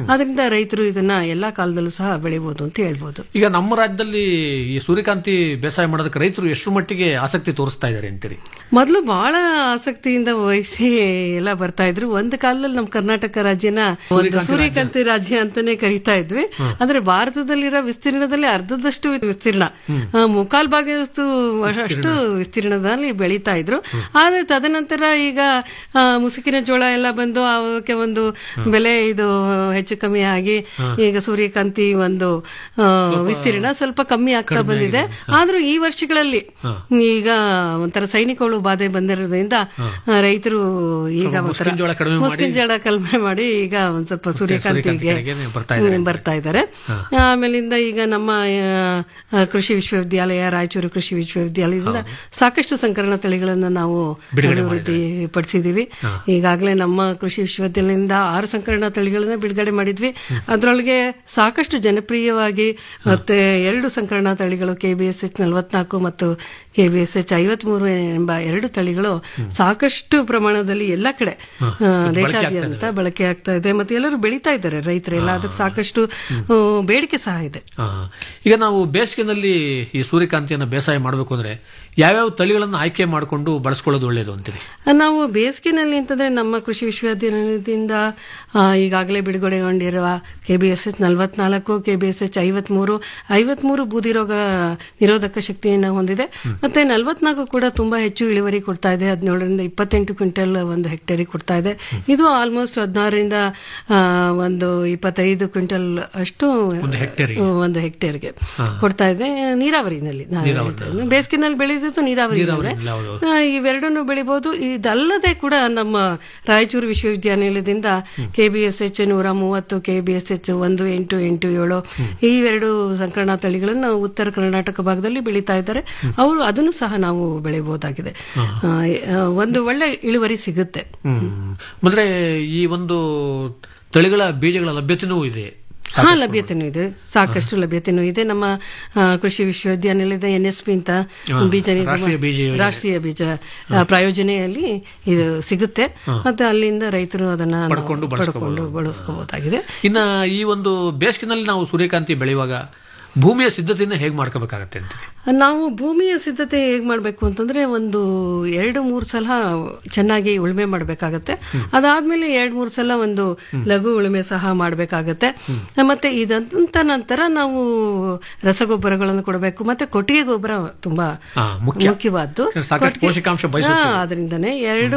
ರೈತರು ಇದನ್ನ ಎಲ್ಲಾ ಕಾಲದಲ್ಲೂ ಸಹ ಬೆಳಿಬಹುದು ಅಂತ ಹೇಳ್ಬೋದು ಈಗ ನಮ್ಮ ರಾಜ್ಯದಲ್ಲಿ ಈ ಸೂರ್ಯಕಾಂತಿ ಬೇಸಾಯ ಮಾಡೋದಕ್ಕೆ ರೈತರು ಎಷ್ಟು ಮಟ್ಟಿಗೆ ಆಸಕ್ತಿ ತೋರಿಸ್ತಾ ಇದ್ದಾರೆ ಅಂತೀರಿ ಮೊದಲು ಬಹಳ ಆಸಕ್ತಿಯಿಂದ ವಹಿಸಿ ಎಲ್ಲ ಬರ್ತಾ ಇದ್ರು ಒಂದು ಕಾಲದಲ್ಲಿ ನಮ್ಮ ಕರ್ನಾಟಕ ರಾಜ್ಯನ ಒಂದು ಸೂರ್ಯಕಾಂತಿ ಸೂರ್ಯಕಾಂತಿ ರಾಜ್ಯ ಅಂತಾನೆ ಕರಿತಾ ಇದ್ವಿ ಆದ್ರೆ ಭಾರತದಲ್ಲಿರೋ ವಿಸ್ತೀರ್ಣದಲ್ಲಿ ಅರ್ಧದಷ್ಟು ವಿಸ್ತೀರ್ಣ ಆ, ಮುಕ್ಕಾಲ್ ಭಾಗದಷ್ಟು ಅಷ್ಟು ವಿಸ್ತೀರ್ಣದಲ್ಲಿ ಬೆಳೀತಾ ಇದ್ರು ಆದ್ರೆ ತದನಂತರ ಈಗ ಆ, ಮುಸುಕಿನ ಜೋಳ ಎಲ್ಲ ಬಂದು ಅವಕ್ಕೆ ಒಂದು ಬೆಲೆ ಇದು ಹೆಚ್ಚು ಕಮ್ಮಿ ಆಗಿ ಈಗ ಸೂರ್ಯಕಾಂತಿ ಒಂದು ಆ, ವಿಸ್ತೀರ್ಣ ಸ್ವಲ್ಪ ಕಮ್ಮಿ ಆಗ್ತಾ ಬಂದಿದೆ ಆದ್ರೂ ಈ ವರ್ಷಗಳಲ್ಲಿ ಈಗ ಒಂಥರ ಸೈನಿಕಗಳು ಬಾಧೆ ಬಂದಿರೋದ್ರಿಂದ ಆ, ರೈತರು ಈಗ ಒಂಥರ ಮುಸ್ಕಿನ ಜೋಳ ಕಡಿಮೆ ಮಾಡಿ- ಮುಸ್ಕಿನ ಜೋಳ ಕಡಿಮೆ ಮಾಡಿ ಈಗ ಒಂದ್ ಸ್ವಲ್ಪ ಸೂರ್ಯಕಾಂತಿಗೆ ಕಡೆಗೆ ಬರ್ತಾ ಇದ್ದಾರೆ. ಹ್ಮ್, ಬರ್ತಾ ಇದ್ದಾರೆ ಆಮೇಲಿಂದ ಈಗ ನಮ್ಮ ಆ, ಕೃಷಿ ವಿಶ್ವವಿದ್ಯಾಲಯ ರಾಯಚೂರು ಕೃಷಿ ವಿಶ್ವವಿದ್ಯಾಲಯದಿಂದ ಸಾಕಷ್ಟು ಸಂಕರಣ ತಳಿಗಳನ್ನ ನಾವು ಬಿಡುಗಡೆ ಅಭಿವೃದ್ಧಿ ಪಡಿಸಿದೀವಿ ಈಗಾಗಲೇ ನಮ್ಮ ಕೃಷಿ ವಿಶ್ವವಿದ್ಯಾಲಯದಿಂದ ಆರು ಸಂಕರಣ ತಳಿಗಳನ್ನ ಬಿಡುಗಡೆ ಮಾಡಿದ್ವಿ ಅದರೊಳಗೆ ಸಾಕಷ್ಟು ಜನಪ್ರಿಯವಾಗಿ ಮತ್ತೆ ಎರಡು ಸಂಕರಣ ತಳಿಗಳು ಕೆ ಬಿ ಎಸ್ ಎಚ್ ನಲವತ್ನಾಲ್ಕು ಮತ್ತು ಕೆ ಬಿ ಎಸ್ ಎಚ್ ಐವತ್ಮೂರು ಎಂಬ ಎರಡು ತಳಿಗಳು ಸಾಕಷ್ಟು ಪ್ರಮಾಣದಲ್ಲಿ ಎಲ್ಲ ಕಡೆ ಆ, ದೇಶಾದ್ಯಂತ ಬಳಕೆ ಆಗ್ತಾ ಇದೆ ಮತ್ತೆ ಎಲ್ಲರೂ ಬೆಳೀತಾ ಇದ್ದಾರೆ ರೈತರೆಲ್ಲ ಅದಕ್ಕೆ ಸಾಕಷ್ಟು ಆ, ಬೇಡಿಕೆ ಸಹ ಇದೆ ಆ, ಈಗ ನಾವು ಬೇಸಿಗೆನಲ್ಲಿ ಈ ಸೂರ್ಯಕಾಂತಿಯನ್ನು ಬೇಸಾಯ ಮಾಡಬೇಕು ಅಂದ್ರೆ ಯಾವ್ಯಾವ ತಳಿಗಳನ್ನು ಆಯ್ಕೆ ಮಾಡಿಕೊಂಡು ಬಳಸ್ಕೊಳ್ಳೋದು ಒಳ್ಳೆಯದು ಅಂತೀರಿ ನಾವು ಬೇಸಿಗೆನಲ್ಲಿ ಅಂತಂದ್ರೆ ನಮ್ಮ ಕೃಷಿ ವಿಶ್ವವಿದ್ಯಾಲಯದಿಂದ ಆ, ಈಗಾಗಲೇ ಬಿಡುಗಡೆಗೊಂಡಿರುವ ಕೆ ಬಿ ಎಸ್ ಎಚ್ ನಲವತ್ನಾಲ್ಕು ಕೆ ಬಿ ಎಸ್ ಎಚ್ ಐವತ್ಮೂರು ಐವತ್ಮೂರು ಬೂದಿ ರೋಗ ನಿರೋಧಕ ಶಕ್ತಿಯನ್ನು ಹೊಂದಿದೆ ಮತ್ತೆ ನಲವತ್ನಾಲ್ಕು ಕೂಡ ತುಂಬಾ ಹೆಚ್ಚು ಇಳುವರಿ ಕೊಡ್ತಾ ಇದೆ ಹದಿನೇಳರಿಂದ ಇಪ್ಪತ್ತೆಂಟು ಕ್ವಿಂಟಲ್ ಒಂದು ಹೆಕ್ಟೇರಿಗೆ ಕೊಡ್ತಾ ಇದೆ ಇದು ಆಲ್ಮೋಸ್ಟ್ ಹದಿನಾರರಿಂದ ಆ, ಒಂದು ಇಪ್ಪತ್ತೈದು ಕ್ವಿಂಟಲ್ ಅಷ್ಟು ಒಂದು ಹೆಕ್ಟೇರಿಗೆ. ಒಂದು ಹೆಕ್ಟೇರ್ಗೆ ಕೊಡ್ತಾ ಇದೆ ನೀರಾವರಿನಲ್ಲಿ ನಾನು ಹೇಳ್ತಾ ಇದ್ದೀನಿ. ಬೇಸಿಗೆನಲ್ಲಿ ಬೆಳೆದಿದ್ದು ನೀರಾವರಿ ನೀರಾವರಿನಲ್ಲಿ ಹೌದು. ಇವೆರಡನ್ನು ಬೆಳಿಬಹುದು ಇದಲ್ಲದೆ ಕೂಡ ನಮ್ಮ ರಾಯಚೂರು ವಿಶ್ವವಿದ್ಯಾನಿಲಯದಿಂದ ಕೆ ಬಿ ಎಸ್ ಎಚ್ ನೂರ ಮೂವತ್ತು ಕೆ ಬಿ ಎಸ್ ಎಚ್ ಒಂದು ಎಂಟು ಎಂಟು ಏಳು ಈ ಎರಡು ಸಂಕರಣ ತಳಿಗಳನ್ನು ಉತ್ತರ ಕರ್ನಾಟಕ ಭಾಗದಲ್ಲಿ ಬೆಳೀತಾ ಇದ್ದಾರೆ ಅವರು ಅದನ್ನು ಸಹ ನಾವು ಬೆಳೆಯಬಹುದಾಗಿದೆ ಆ, ಒಂದು ಒಳ್ಳೆ ಇಳುವರಿ ಸಿಗುತ್ತೆ ಹ್ಮ್ ಅಂದ್ರೆ ಈ ಒಂದು ತಳಿಗಳ ಬೀಜಗಳ ಲಭ್ಯತೆನೂ ಇದೆ ಹಾ ಲಭ್ಯತೆನೂ ಇದೆ ಸಾಕಷ್ಟು ಲಭ್ಯತೆನೂ ಇದೆ ನಮ್ಮ ಆ, ಕೃಷಿ ವಿಶ್ವವಿದ್ಯಾನಿಲಯದ ಎನ್ ಎಸ್ ಪಿ ಅಂತ ಹಾ, ಬೀಜ ನಿಗಮ- ರಾಷ್ಟ್ರೀಯ ಬೀಜ ಯೋಜನೆ. ರಾಷ್ಟ್ರೀಯ ಬೀಜ ಆ, ಪ್ರಾಯೋಜನೆಯಲ್ಲಿ ಇದು ಸಿಗುತ್ತೆ ಮತ್ತೆ ಅಲ್ಲಿಂದ ರೈತರು ಅದನ್ನ ನಾವು ಪಡ್ಕೊಂಡು ಬಳಸ್ಕೊಬೋದು. ಪಡ್ಕೊಂಡು ಬಳಸ್ಕೋಬಹುದಾಗಿದೆ ಇನ್ನ ಈ ಒಂದು ಬೇಸಿಗೆನಲ್ಲಿ ನಾವು ಸೂರ್ಯಕಾಂತಿ ಬೆಳೆಯುವಾಗ ಭೂಮಿಯ ಸಿದ್ಧತೆಯನ್ನು ಹೇಗೆ ಮಾಡ್ಕೋಬೇಕಾಗತ್ತೆ ಅಂತೀರಿ ನಾವು ಭೂಮಿಯ ಸಿದ್ಧತೆ ಹೇಗ್ ಮಾಡ್ಬೇಕು ಅಂತಂದ್ರೆ ಒಂದು ಎರಡು ಮೂರು ಸಲ ಚೆನ್ನಾಗಿ ಉಳುಮೆ ಮಾಡ್ಬೇಕಾಗತ್ತೆ ಅದಾದ್ಮೇಲೆ ಎರಡ್ ಮೂರು ಸಲ ಒಂದು ಲಘು ಉಳುಮೆ ಸಹ ಮಾಡ್ಬೇಕಾಗತ್ತೆ ಮತ್ತೆ ಇದಂತ ನಂತರ ನಾವು ರಸಗೊಬ್ಬರಗಳನ್ನು ಕೊಡಬೇಕು ಮತ್ತೆ ಕೊಟ್ಟಿಗೆ ಗೊಬ್ಬರ ತುಂಬಾ ಹಾ, ಮುಖ್ಯ. ಮುಖ್ಯವಾದ್ದು ಸಾಕಷ್ಟು ಕೊಟ್ಟಿಗೆ- ಪೋಷಕಾಂಶ ಬಯಸುತ್ತದೆ. ಹಾ, ಅದರಿಂದನೇ